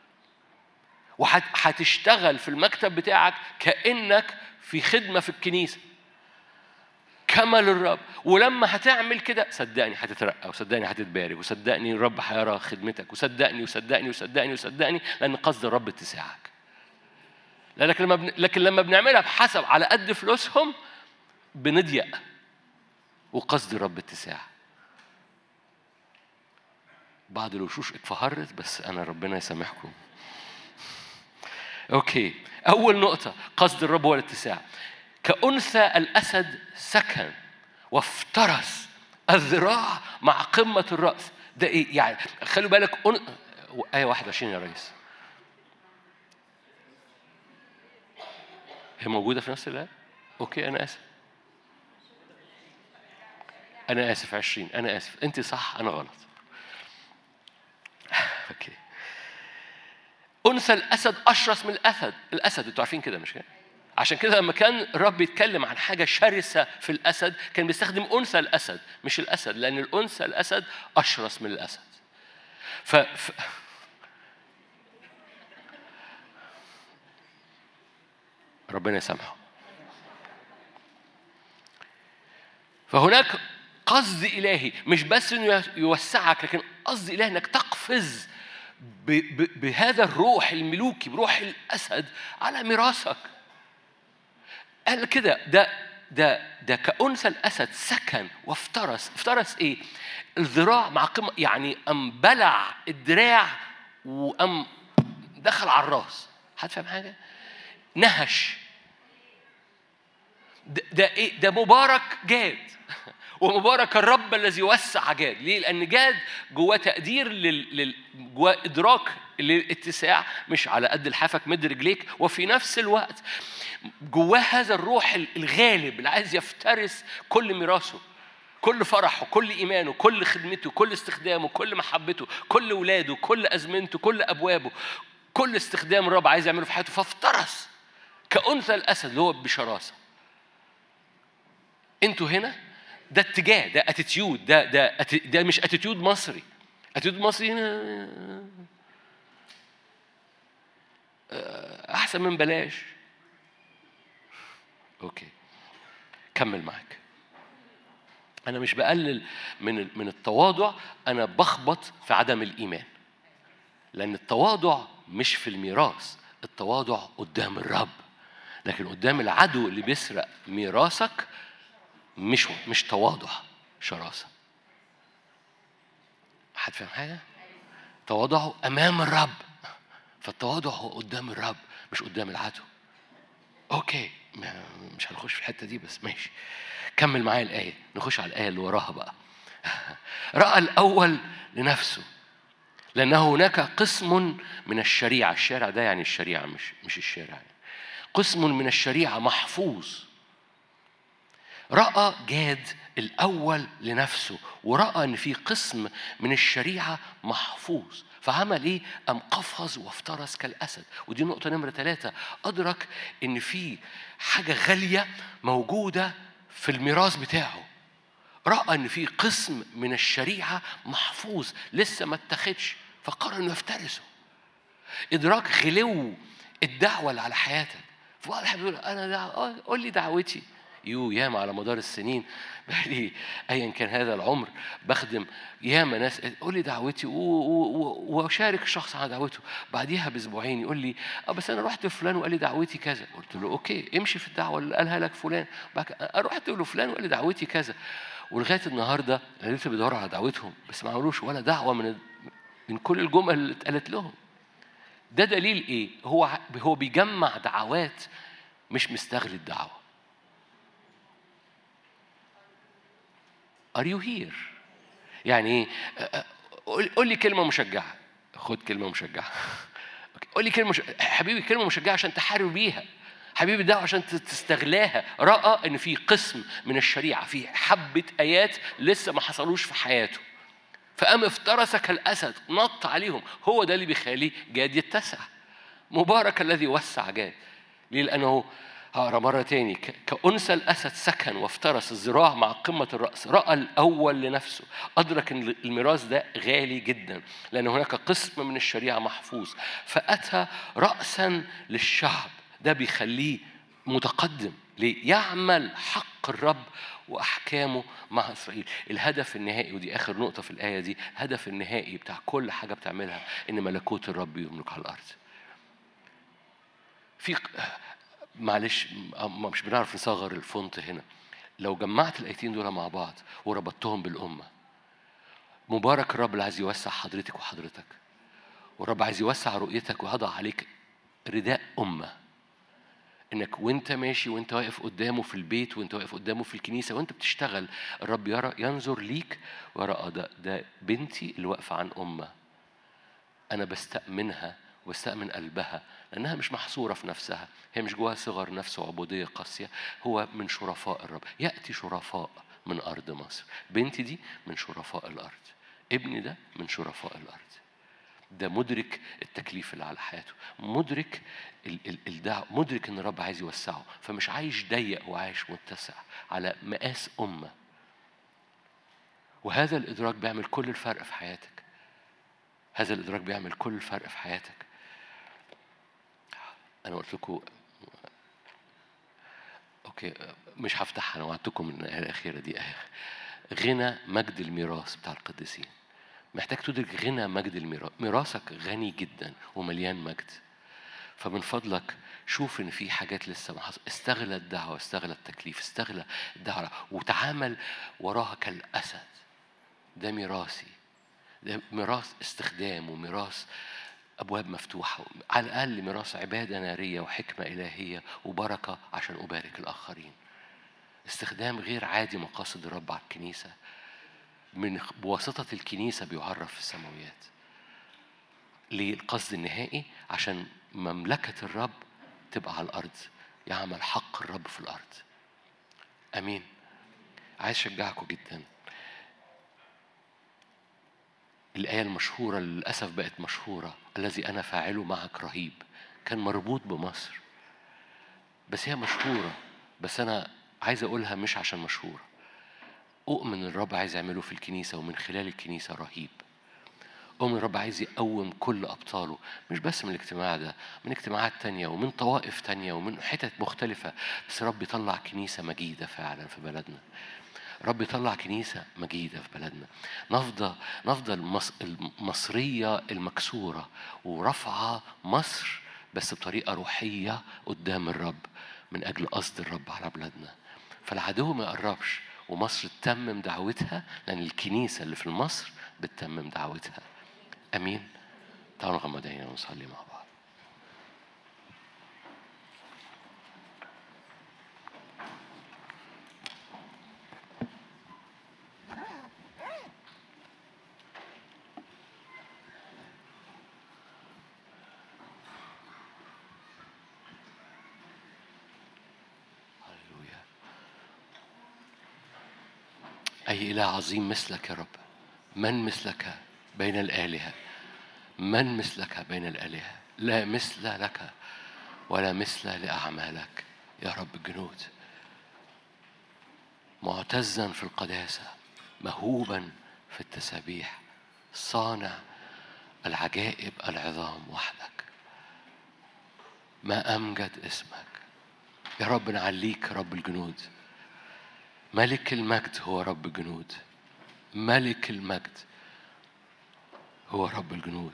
وهتشتغل في المكتب بتاعك كانك في خدمه في الكنيسه كمل الرب ولما هتعمل كده صدقني هتترقى وصدقني هتتبارك وصدقني الرب هيرى خدمتك وصدقني وصدقني وصدقني وصدقني لان قصد الرب اتساعك لكن لما بن... لكن لما بنعملها بحسب على قد فلوسهم بنضيق وقصد الرب اتساع بعض الوشوش اتفهرت بس انا ربنا يسامحكم اوكي اول نقطه قصد الرب هو الاتساع كأنثى الأسد سكن وافترس الذراع مع قمة الرأس ده إيه يعني خلوا بالك أن... آية 21 يا ريس هي موجودة في نفس الآية؟ أوكي أنا آسف أنا آسف 20 أنا آسف أنت صح أنا غلط أوكي أنثى الأسد أشرس من الأسد الأسد أنتوا عارفين كده مش كده؟ عشان كده لما كان الرب يتكلم عن حاجة شرسة في الأسد كان بيستخدم أنثى الأسد مش الأسد لأن الأنثى الأسد أشرس من الأسد ف... ف... ربنا يسامحه فهناك قصد إلهي مش بس إنه يوسعك لكن قصد إلهي إنك تقفز ب... ب... بهذا الروح الملوكي بروح الأسد على ميراثك قال كده ده ده ده كأنثى الأسد سكن وافترس افترس إيه؟ الذراع مع قمة يعني أم بلع الدراع وأم دخل على الراس حد فاهم حاجة؟ نهش ده, ده إيه؟ ده مبارك جاد ومبارك الرب الذي وسع جاد ليه لان جاد جواه تقدير لل... جواه ادراك للاتساع مش على قد الحافك مد رجليك وفي نفس الوقت جواه هذا الروح الغالب اللي عايز يفترس كل ميراثه كل فرحه كل ايمانه كل خدمته كل استخدامه كل محبته كل ولاده كل ازمنته كل ابوابه كل استخدام الرب عايز يعمله في حياته فافترس كأنثى الاسد اللي هو بشراسه انتوا هنا ده اتجاه ده اتيتيود ده ده ده مش اتيتيود مصري اتيتيود مصري احسن من بلاش اوكي كمل معاك انا مش بقلل من من التواضع انا بخبط في عدم الايمان لان التواضع مش في الميراث التواضع قدام الرب لكن قدام العدو اللي بيسرق ميراثك مش مش تواضع شراسه حد فاهم حاجه تواضعوا امام الرب فالتواضع هو قدام الرب مش قدام العدو اوكي مش هنخش في الحته دي بس ماشي كمل معايا الايه نخش على الايه اللي وراها بقى راى الاول لنفسه لانه هناك قسم من الشريعه الشارع ده يعني الشريعه مش مش الشارع يعني. قسم من الشريعه محفوظ راى جاد الاول لنفسه وراى ان في قسم من الشريعه محفوظ فعمل ايه؟ قام قفز وافترس كالاسد ودي نقطه نمره ثلاثه ادرك ان في حاجه غاليه موجوده في الميراث بتاعه راى ان في قسم من الشريعه محفوظ لسه ما اتخذش فقرر انه يفترسه ادراك غلو الدعوه اللي على حياتك فبعض الحين بيقول انا دعوة قول لي دعوتي يو ياما على مدار السنين بقالي ايا كان هذا العمر بخدم ياما ناس قول لي دعوتي واشارك الشخص على دعوته بعديها باسبوعين يقول لي اه بس انا رحت لفلان وقال لي دعوتي كذا قلت له اوكي امشي في الدعوه اللي قالها لك فلان رحت له فلان وقال لي دعوتي كذا ولغايه النهارده انا لسه بدور على دعوتهم بس ما عملوش ولا دعوه من من كل الجمل اللي اتقالت لهم ده دليل ايه هو هو بيجمع دعوات مش مستغل الدعوه Are you here؟ يعني ايه؟ قول لي كلمة مشجعة خد كلمة مشجعة قول لي كلمة مش... حبيبي كلمة مشجعة عشان تحارب بيها حبيبي ده عشان تستغلاها رأى إن في قسم من الشريعة في حبة آيات لسه ما حصلوش في حياته فقام افترس كالأسد نط عليهم هو ده اللي بيخليه جاد يتسع مبارك الذي وسع جاد ليه لأنه هقرا مرة تاني كأنثى الأسد سكن وافترس الذراع مع قمة الرأس رأى الأول لنفسه أدرك أن الميراث ده غالي جدا لأن هناك قسم من الشريعة محفوظ فأتى رأسا للشعب ده بيخليه متقدم ليه؟ يعمل حق الرب واحكامه مع اسرائيل الهدف النهائي ودي اخر نقطه في الايه دي الهدف النهائي بتاع كل حاجه بتعملها ان ملكوت الرب يملك على الارض في معلش مش بنعرف نصغر الفونت هنا لو جمعت الايتين دول مع بعض وربطتهم بالامه مبارك الرب اللي عايز يوسع حضرتك وحضرتك والرب عايز يوسع رؤيتك ويضع عليك رداء امه انك وانت ماشي وانت واقف قدامه في البيت وانت واقف قدامه في الكنيسه وانت بتشتغل الرب يرى ينظر ليك ويرى آه ده ده بنتي اللي واقفه عن امه انا بستأمنها واستأمن قلبها لأنها مش محصورة في نفسها هي مش جواها صغر نفس وعبودية قاسية هو من شرفاء الرب يأتي شرفاء من أرض مصر بنتي دي من شرفاء الأرض ابني ده من شرفاء الأرض ده مدرك التكليف اللي على حياته مدرك الدعوة مدرك ان الرب عايز يوسعه فمش عايش ضيق وعايش متسع على مقاس امه وهذا الادراك بيعمل كل الفرق في حياتك هذا الادراك بيعمل كل الفرق في حياتك انا قلت لكم اوكي مش هفتحها انا وعدتكم من الايه الاخيره دي غنى مجد الميراث بتاع القديسين محتاج تدرك غنى مجد الميراث ميراثك غني جدا ومليان مجد فمن فضلك شوف ان في حاجات لسه ما حصل استغل الدعوه استغل التكليف استغل الدعوه وتعامل وراها كالاسد ده ميراثي ده ميراث استخدام وميراث أبواب مفتوحة على الأقل ميراث عبادة نارية وحكمة إلهية وبركة عشان أبارك الآخرين استخدام غير عادي مقاصد الرب على الكنيسة من بواسطة الكنيسة بيعرف في السماويات ليه القصد النهائي عشان مملكة الرب تبقى على الأرض يعمل حق الرب في الأرض أمين عايز أشجعكم جدا الآية المشهورة للأسف بقت مشهورة الذي أنا فاعله معك رهيب كان مربوط بمصر بس هي مشهورة بس أنا عايز أقولها مش عشان مشهورة أؤمن الرب عايز يعمله في الكنيسة ومن خلال الكنيسة رهيب أؤمن الرب عايز يقوم كل أبطاله مش بس من الاجتماع ده من اجتماعات تانية ومن طوائف تانية ومن حتت مختلفة بس الرب يطلع كنيسة مجيدة فعلا في بلدنا رب يطلع كنيسة مجيدة في بلدنا نفضل نفضل المصرية المكسورة ورفعة مصر بس بطريقة روحية قدام الرب من أجل قصد الرب على بلادنا فالعدو ما يقربش ومصر تتمم دعوتها لأن الكنيسة اللي في مصر بتتمم دعوتها أمين تعالوا نغمض عينينا ونصلي مع بعض أي إله عظيم مثلك يا رب من مثلك بين الآلهة من مثلك بين الآلهة لا مثل لك ولا مثل لأعمالك يا رب الجنود معتزا في القداسة مهوبا في التسابيح صانع العجائب العظام وحدك ما أمجد اسمك يا رب نعليك رب الجنود ملك المجد هو رب الجنود ملك المجد هو رب الجنود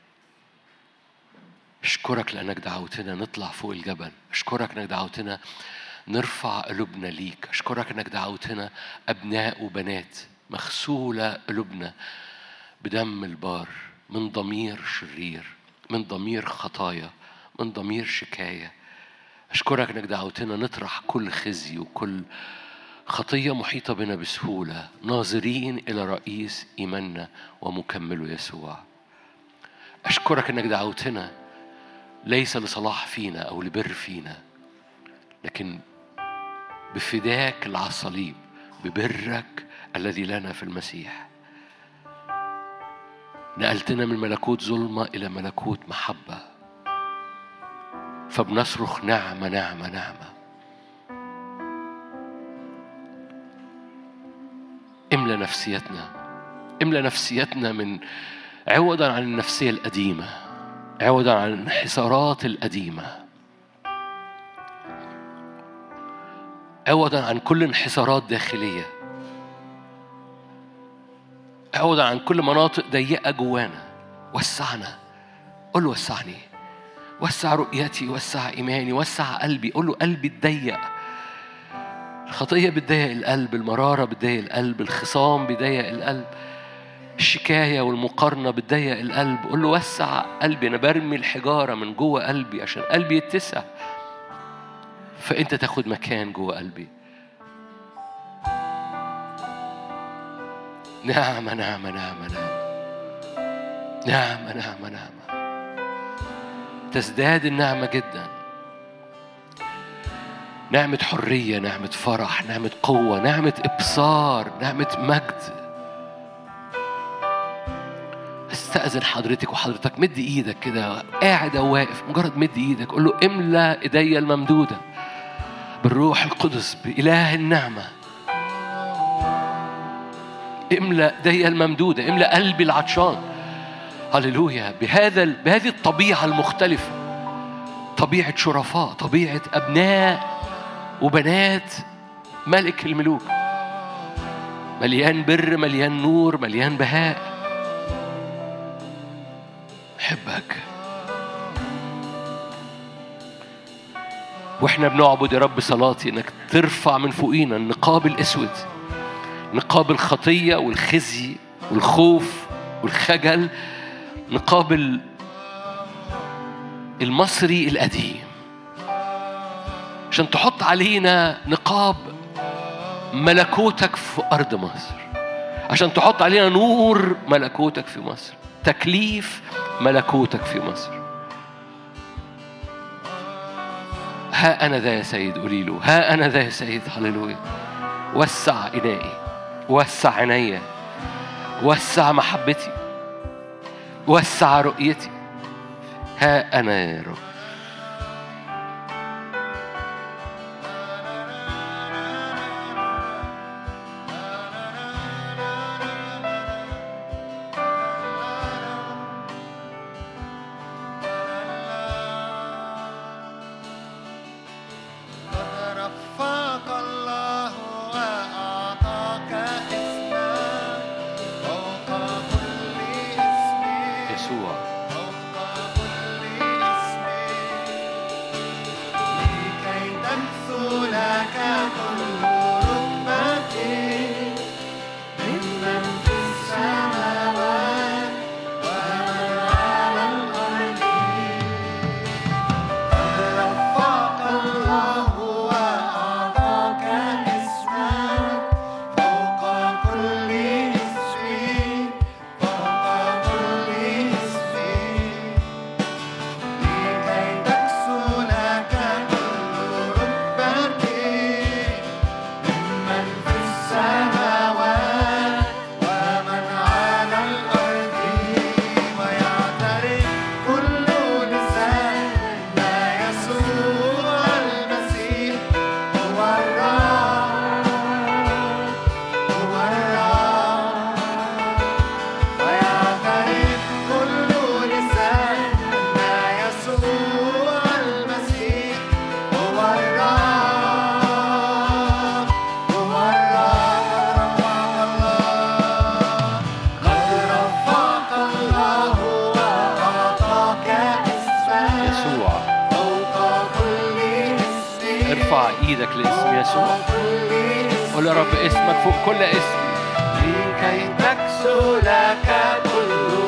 اشكرك لانك دعوتنا نطلع فوق الجبل اشكرك انك دعوتنا نرفع قلوبنا ليك اشكرك انك دعوتنا ابناء وبنات مغسوله قلوبنا بدم البار من ضمير شرير من ضمير خطايا من ضمير شكايه اشكرك انك دعوتنا نطرح كل خزي وكل خطيه محيطه بنا بسهوله ناظرين الى رئيس ايماننا ومكمله يسوع اشكرك انك دعوتنا ليس لصلاح فينا او لبر فينا لكن بفداك اللي على الصليب ببرك الذي لنا في المسيح نقلتنا من ملكوت ظلمه الى ملكوت محبه فبنصرخ نعمه نعمه نعمه املى نفسيتنا املى نفسيتنا من عوضا عن النفسيه القديمه عوضا عن الانحسارات القديمه عوضا عن كل انحسارات داخليه عوضا عن كل مناطق ضيقه جوانا وسعنا قول له وسعني وسع رؤيتي وسع ايماني وسع قلبي قول له قلبي اتضيق الخطيه بتضيق القلب المراره بتضيق القلب الخصام بيضيق القلب الشكاية والمقارنة بتضيق القلب قول له وسع قلبي أنا برمي الحجارة من جوه قلبي عشان قلبي يتسع فأنت تاخد مكان جوه قلبي نعمة نعمة نعمة نعمة نعمة نعمة نعمة تزداد النعمة جدا نعمة حرية نعمة فرح نعمة قوة نعمة إبصار نعمة مجد استأذن حضرتك وحضرتك مد ايدك كده قاعد او واقف مجرد مد ايدك قول له املى ايديا الممدودة بالروح القدس بإله النعمة املى ايديا الممدودة املى قلبي العطشان هللويا بهذا بهذه الطبيعة المختلفة طبيعة شرفاء طبيعة أبناء وبنات ملك الملوك مليان بر مليان نور مليان بهاء بحبك واحنا بنعبد يا رب صلاتي انك ترفع من فوقينا النقاب الاسود نقاب الخطيه والخزي والخوف والخجل نقاب المصري القديم عشان تحط علينا نقاب ملكوتك في ارض مصر عشان تحط علينا نور ملكوتك في مصر تكليف ملكوتك في مصر ها أنا ذا يا سيد قولي له ها أنا ذا يا سيد هللويا وسع إنائي وسع عيني وسع محبتي وسع رؤيتي ها أنا يا رب ارفع ايدك لاسم يسوع قول يا رب اسمك فوق كل اسم لكي تكسو لك كل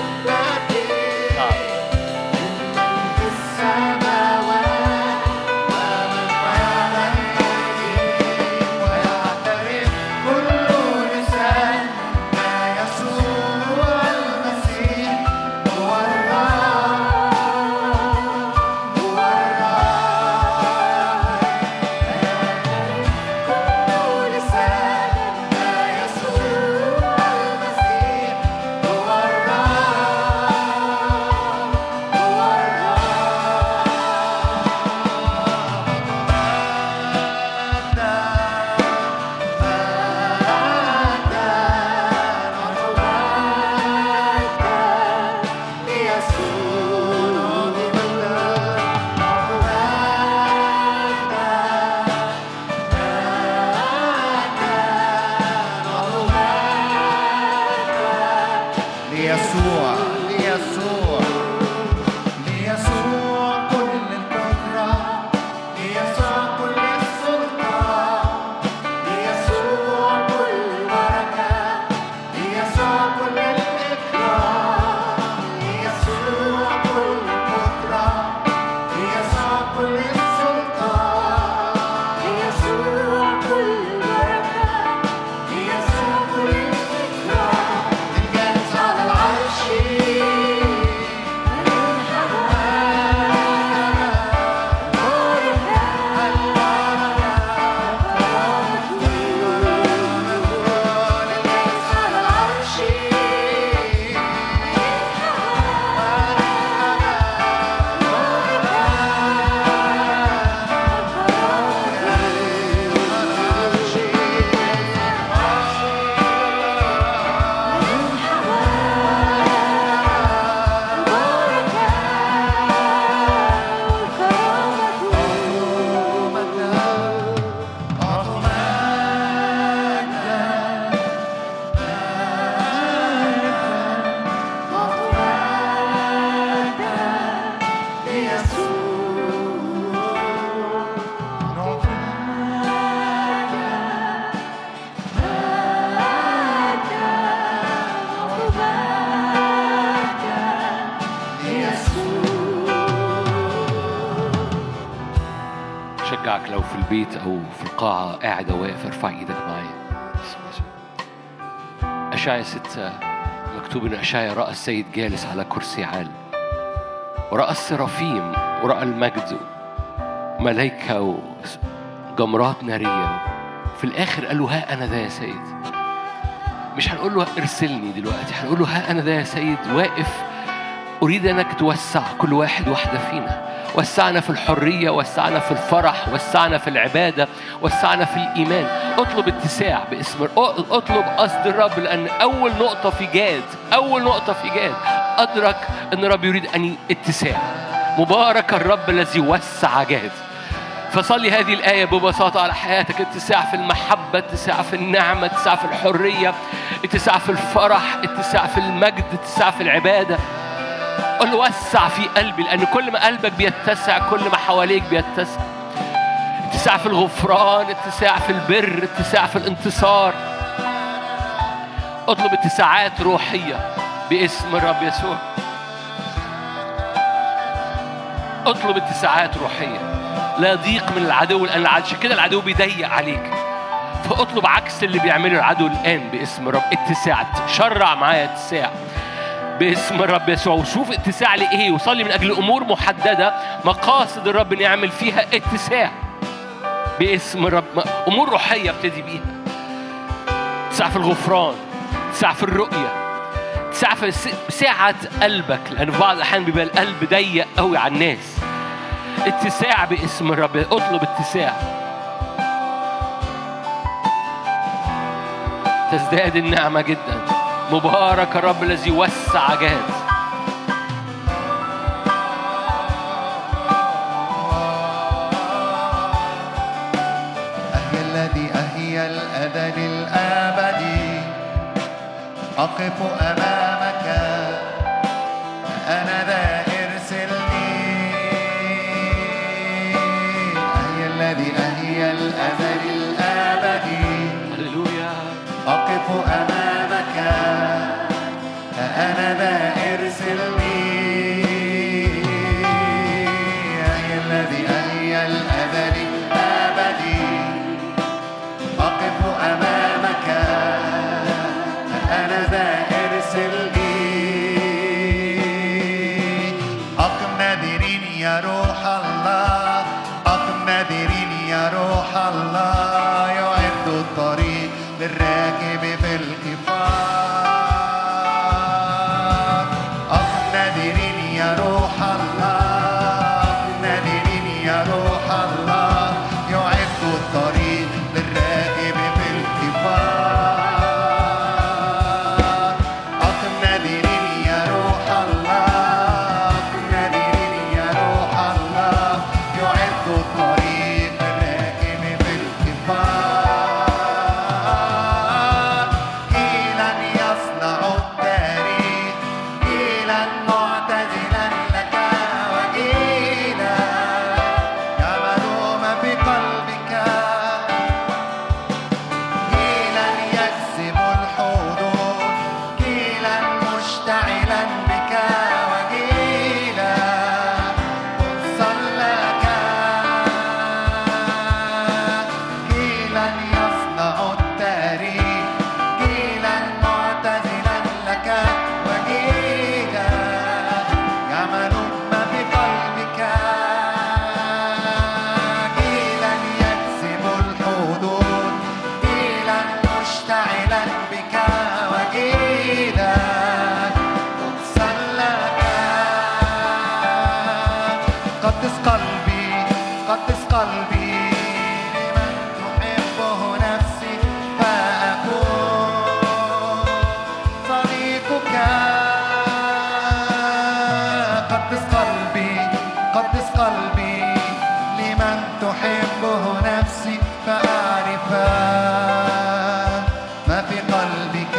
البيت أو في القاعة قاعد أو واقف ارفع إيدك معايا أشعيا ستة مكتوب إن أشعيا رأى السيد جالس على كرسي عال ورأى السرافيم ورأى المجد ملايكة وجمرات نارية في الآخر قال له ها أنا ذا يا سيد مش هنقول له ارسلني دلوقتي هنقول له ها أنا ذا يا سيد واقف أريد أنك توسع كل واحد واحدة فينا وسعنا في الحرية وسعنا في الفرح وسعنا في العبادة وسعنا في الإيمان اطلب اتساع باسم اطلب قصد الرب لأن أول نقطة في جاد أول نقطة في جاد أدرك أن الرب يريد أن اتساع مبارك الرب الذي وسع جاد فصلي هذه الآية ببساطة على حياتك اتساع في المحبة اتساع في النعمة اتساع في الحرية اتساع في الفرح اتساع في المجد اتساع في العبادة قل وسع في قلبي لأن كل ما قلبك بيتسع كل ما حواليك بيتسع اتساع في الغفران اتساع في البر اتساع في الانتصار اطلب اتساعات روحية باسم الرب يسوع اطلب اتساعات روحية لا ضيق من العدو لأن عشان كده العدو بيضيق عليك فاطلب عكس اللي بيعمله العدو الآن باسم الرب اتساع شرع معايا اتساع باسم الرب يسوع وشوف اتساع لإيه وصلي من أجل أمور محددة مقاصد الرب إن يعمل فيها اتساع باسم الرب أمور روحية ابتدي بيها اتساع في الغفران اتساع في الرؤية اتساع في سعة قلبك لأن في بعض الأحيان بيبقى القلب ضيق قوي على الناس اتساع باسم الرب اطلب اتساع تزداد النعمة جداً مبارك الرب الذي وسع جهاز أهي الذي أهي الأبد الأبدي أقف أمامك أنا ذا ارسلني أهي الذي أمامك ها أنا ذا ارسلني أي الذي أحيا الأبد أبدي أقف أمامك ها أنا ذا ارسلني أقم نادرين يا روح الله أقم نادرين يا روح الله يعد الطريق للراكب في الكفار أقم نادرين يا روح الله أقم نادرين يا روح الله يعد الطريق للراكب في الكفار أقم نادرين يا روح الله أقم نادرين يا روح الله يعد الطريق للراكب في الكفار جيلا يصنع التاريخ جيلا معتزلا لك وجيلا يعمل ما في قلبك جيلا يجذب الحضور جيلا مشتعلا بك وجيلا قدسا لك جيلا يصنع التاريخ جيلا معتزلا لك وجيلا يعمل ما في قلبك جيلا يجذب الحضور جيلا مشتعلا بك وجيلا قدسا لك قدس قلبي قدس قلبي لمن تحبه نفسي فأكون صديقك قدس قلبي قدس قلبي لمن تحبه نفسي فأعرف ما في قلبك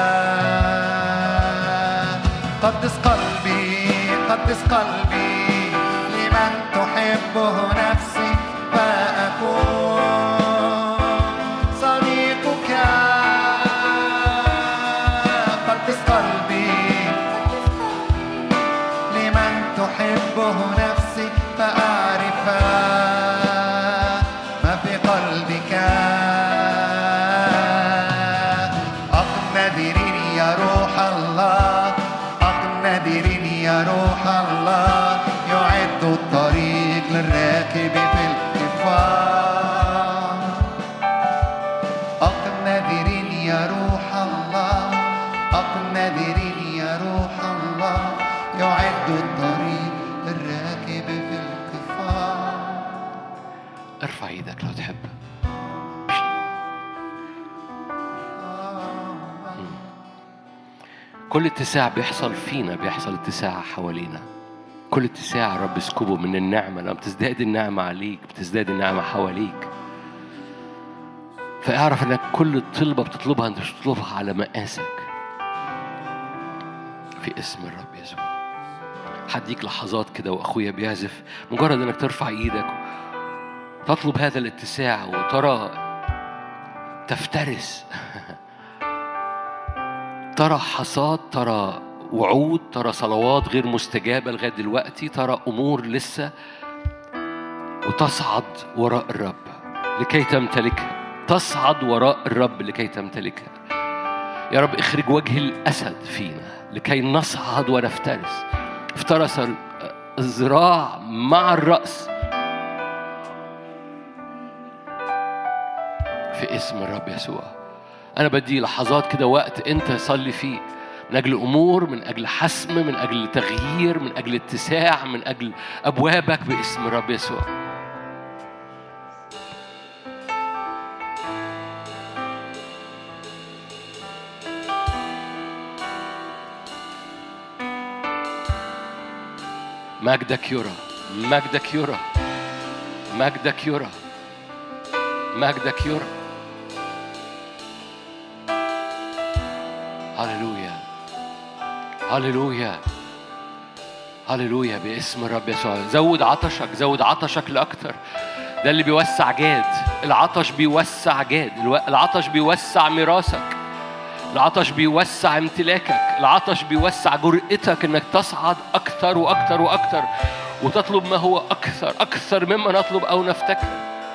قدس قلبي قدس قلبي لمن تحبه نفسي فأكون صديقك قدس قلبي لمن تحبه نفسي فأعرف ما في قلبك أقم نادرين يا روح الله أقم نادرين يا روح الله يعد الطريق للراكب في الكفار أقم نادرين يا روح الله أقم نادرين يا روح الله يعد الطريق للراكب في الكفار ارفع ايدك لو تحب كل اتساع بيحصل فينا بيحصل اتساع حوالينا كل اتساع الرب يسكبه من النعمة لما بتزداد النعمة عليك بتزداد النعمة حواليك فاعرف انك كل طلبة بتطلبها انت مش بتطلبها على مقاسك في اسم الرب يسوع هديك لحظات كده واخويا بيعزف مجرد انك ترفع ايدك تطلب هذا الاتساع وترى تفترس ترى حصاد ترى وعود ترى صلوات غير مستجابة لغاية دلوقتي ترى أمور لسه وتصعد وراء الرب لكي تمتلكها تصعد وراء الرب لكي تمتلكها يا رب اخرج وجه الأسد فينا لكي نصعد ونفترس افترس الذراع مع الرأس في اسم الرب يسوع أنا بدي لحظات كده وقت أنت صلي فيه من أجل أمور من أجل حسم من أجل تغيير من أجل اتساع من أجل أبوابك باسم الرب يسوع مجدك يرى مجدك يرى مجدك يرى مجدك يرى هللويا هللويا هللويا باسم الرب يسوع زود عطشك زود عطشك لاكتر ده اللي بيوسع جاد العطش بيوسع جاد الو- العطش بيوسع ميراثك العطش بيوسع امتلاكك العطش بيوسع جرأتك انك تصعد اكثر واكثر واكثر وتطلب ما هو اكثر اكثر مما نطلب او نفتكر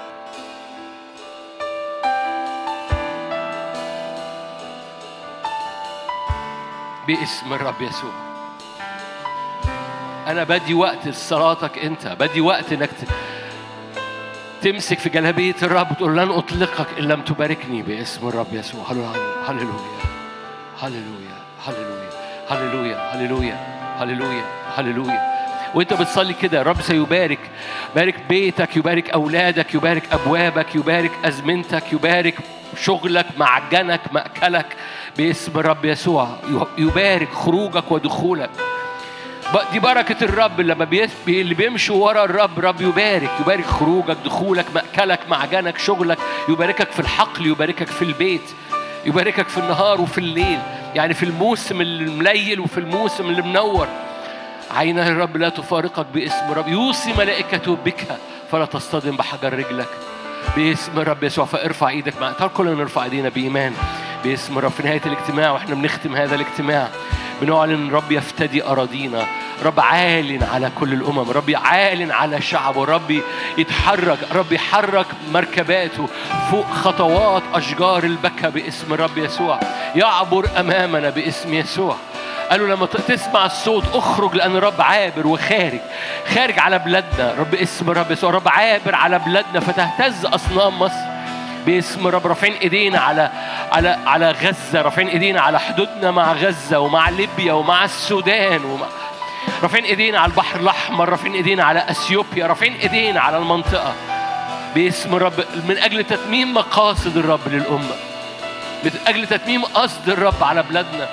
باسم الرب يسوع انا بدي وقت لصلاتك انت بدي وقت انك ت... تمسك في جلابيه الرب وتقول لن اطلقك ان لم تباركني باسم الرب يسوع هللويا هللويا هللويا هللويا هللويا هللويا هللويا هللويا وانت بتصلي كده الرب سيبارك بارك بيتك يبارك اولادك يبارك ابوابك يبارك ازمنتك يبارك شغلك معجنك ماكلك باسم الرب يسوع يبارك خروجك ودخولك ب- دي بركة الرب لما بيس... بي- اللي بيمشوا ورا الرب رب يبارك يبارك خروجك دخولك مأكلك معجنك شغلك يباركك في الحقل يباركك في البيت يباركك في النهار وفي الليل يعني في الموسم المليل وفي الموسم اللي منور عينه الرب لا تفارقك باسم الرب يوصي ملائكته بك فلا تصطدم بحجر رجلك باسم الرب يسوع فارفع ايدك معايا تعال كلنا نرفع ايدينا بايمان باسم الرب في نهايه الاجتماع واحنا بنختم هذا الاجتماع بنعلن رب يفتدي اراضينا رب عالن على كل الامم رب عالن على شعبه رب يتحرك رب يحرك مركباته فوق خطوات اشجار البكا باسم الرب يسوع يعبر امامنا باسم يسوع قالوا لما ت- تسمع الصوت اخرج لان الرب عابر وخارج خارج على بلادنا رب اسم الرب يسوع رب عابر على بلادنا فتهتز اصنام مصر باسم الرب رافعين ايدينا على على على غزه رافعين ايدينا على حدودنا مع غزه ومع ليبيا ومع السودان ومع رافعين ايدينا على البحر الاحمر رافعين ايدينا على اثيوبيا رافعين ايدينا على المنطقه باسم الرب من اجل تتميم مقاصد الرب للامه من اجل تتميم قصد الرب على بلادنا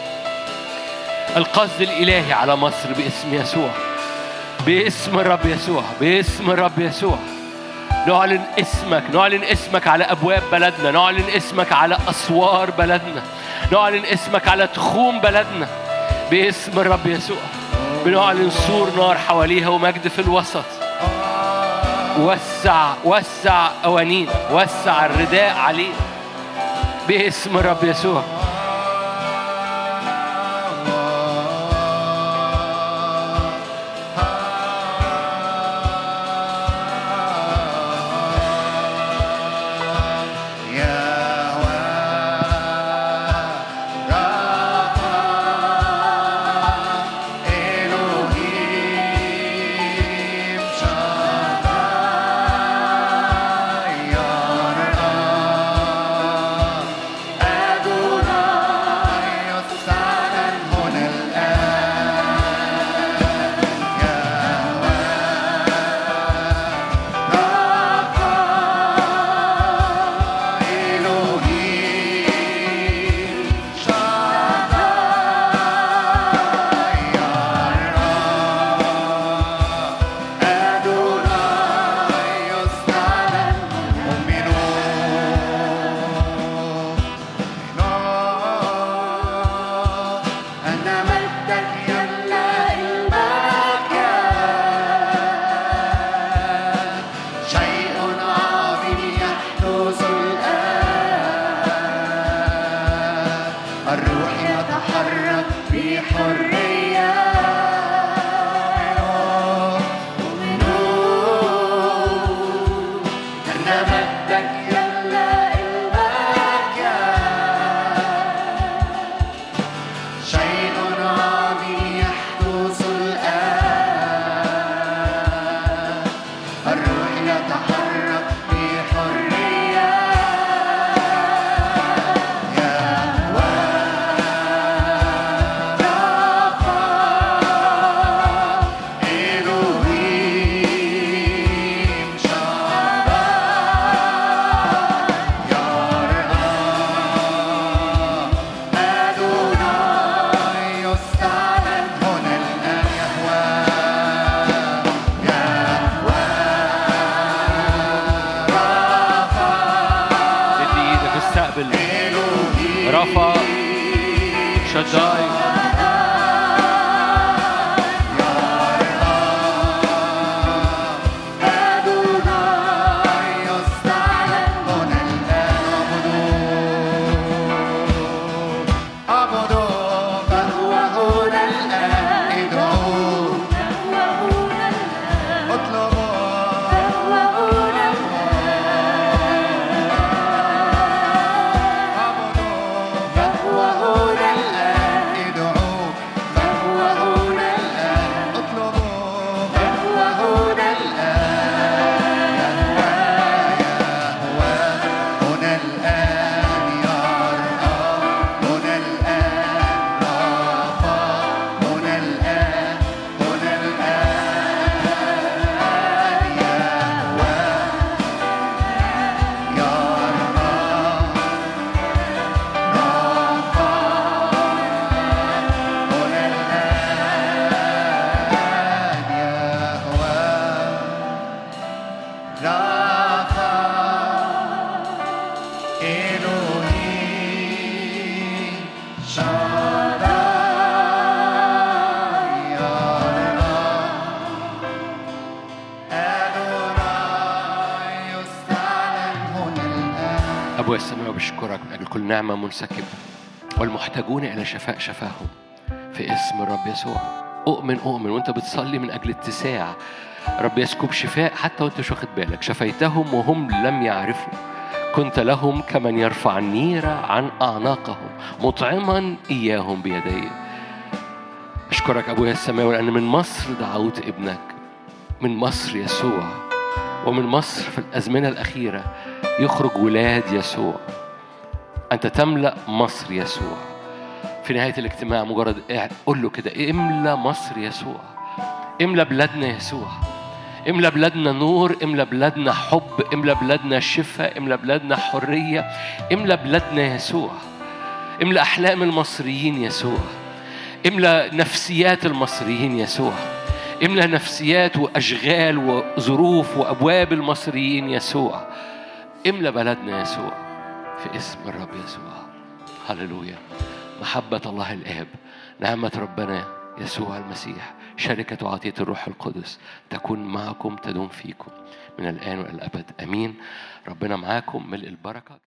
القصد الالهي على مصر باسم يسوع باسم الرب يسوع باسم الرب يسوع نعلن اسمك نعلن اسمك على ابواب بلدنا نعلن اسمك على اسوار بلدنا نعلن اسمك على تخوم بلدنا باسم الرب يسوع بنعلن سور نار حواليها ومجد في الوسط وسع وسع قوانين وسع الرداء عليه باسم الرب يسوع أنا مجدك يملأ المكان شيء عظيم يحدث الآن الروح يتحرك بحرية أن مجدك يملأ المكان شيء عظيم يحدث الآن الروح يتحرك بحرية إلهيم شعبا يرعى أدوناي يستعلن هنا الآن يهوى يهوى رفع ادي ايدك استقبل إلهي رفع شداي أدوناي يستعلن هنا الآن رافع إلهي شاداي أدوناي يستعلن هنا الآن أبويا السماوي بشكرك من أجل كل نعمة منسكبة والمحتاجون إلى شفاء شفاهم في اسم الرب يسوع أؤمن أؤمن وأنت بتصلي من أجل اتساع رب يسكب شفاء حتى وأنت مش واخد بالك شفيتهم وهم لم يعرفوا كنت لهم كمن يرفع النير عن أعناقهم مطعما إياهم بيدي أشكرك أبويا السماوي لأن من مصر دعوت ابنك من مصر يسوع ومن مصر في الأزمنة الأخيرة يخرج ولاد يسوع أنت تملأ مصر يسوع في نهاية الاجتماع مجرد قاعد قول له كده املى مصر يسوع املى بلادنا يسوع املى بلادنا نور املى بلادنا حب املى بلادنا شفاء املى بلادنا حرية املى بلادنا يسوع املى أحلام المصريين يسوع املى نفسيات المصريين يسوع املى نفسيات وأشغال وظروف وأبواب المصريين يسوع املى بلدنا يسوع في اسم الرب يسوع هللويا محبة الله الآب نعمة ربنا يسوع المسيح شركة وعطية الروح القدس تكون معكم تدوم فيكم من الآن وإلى الأبد أمين ربنا معاكم ملء البركة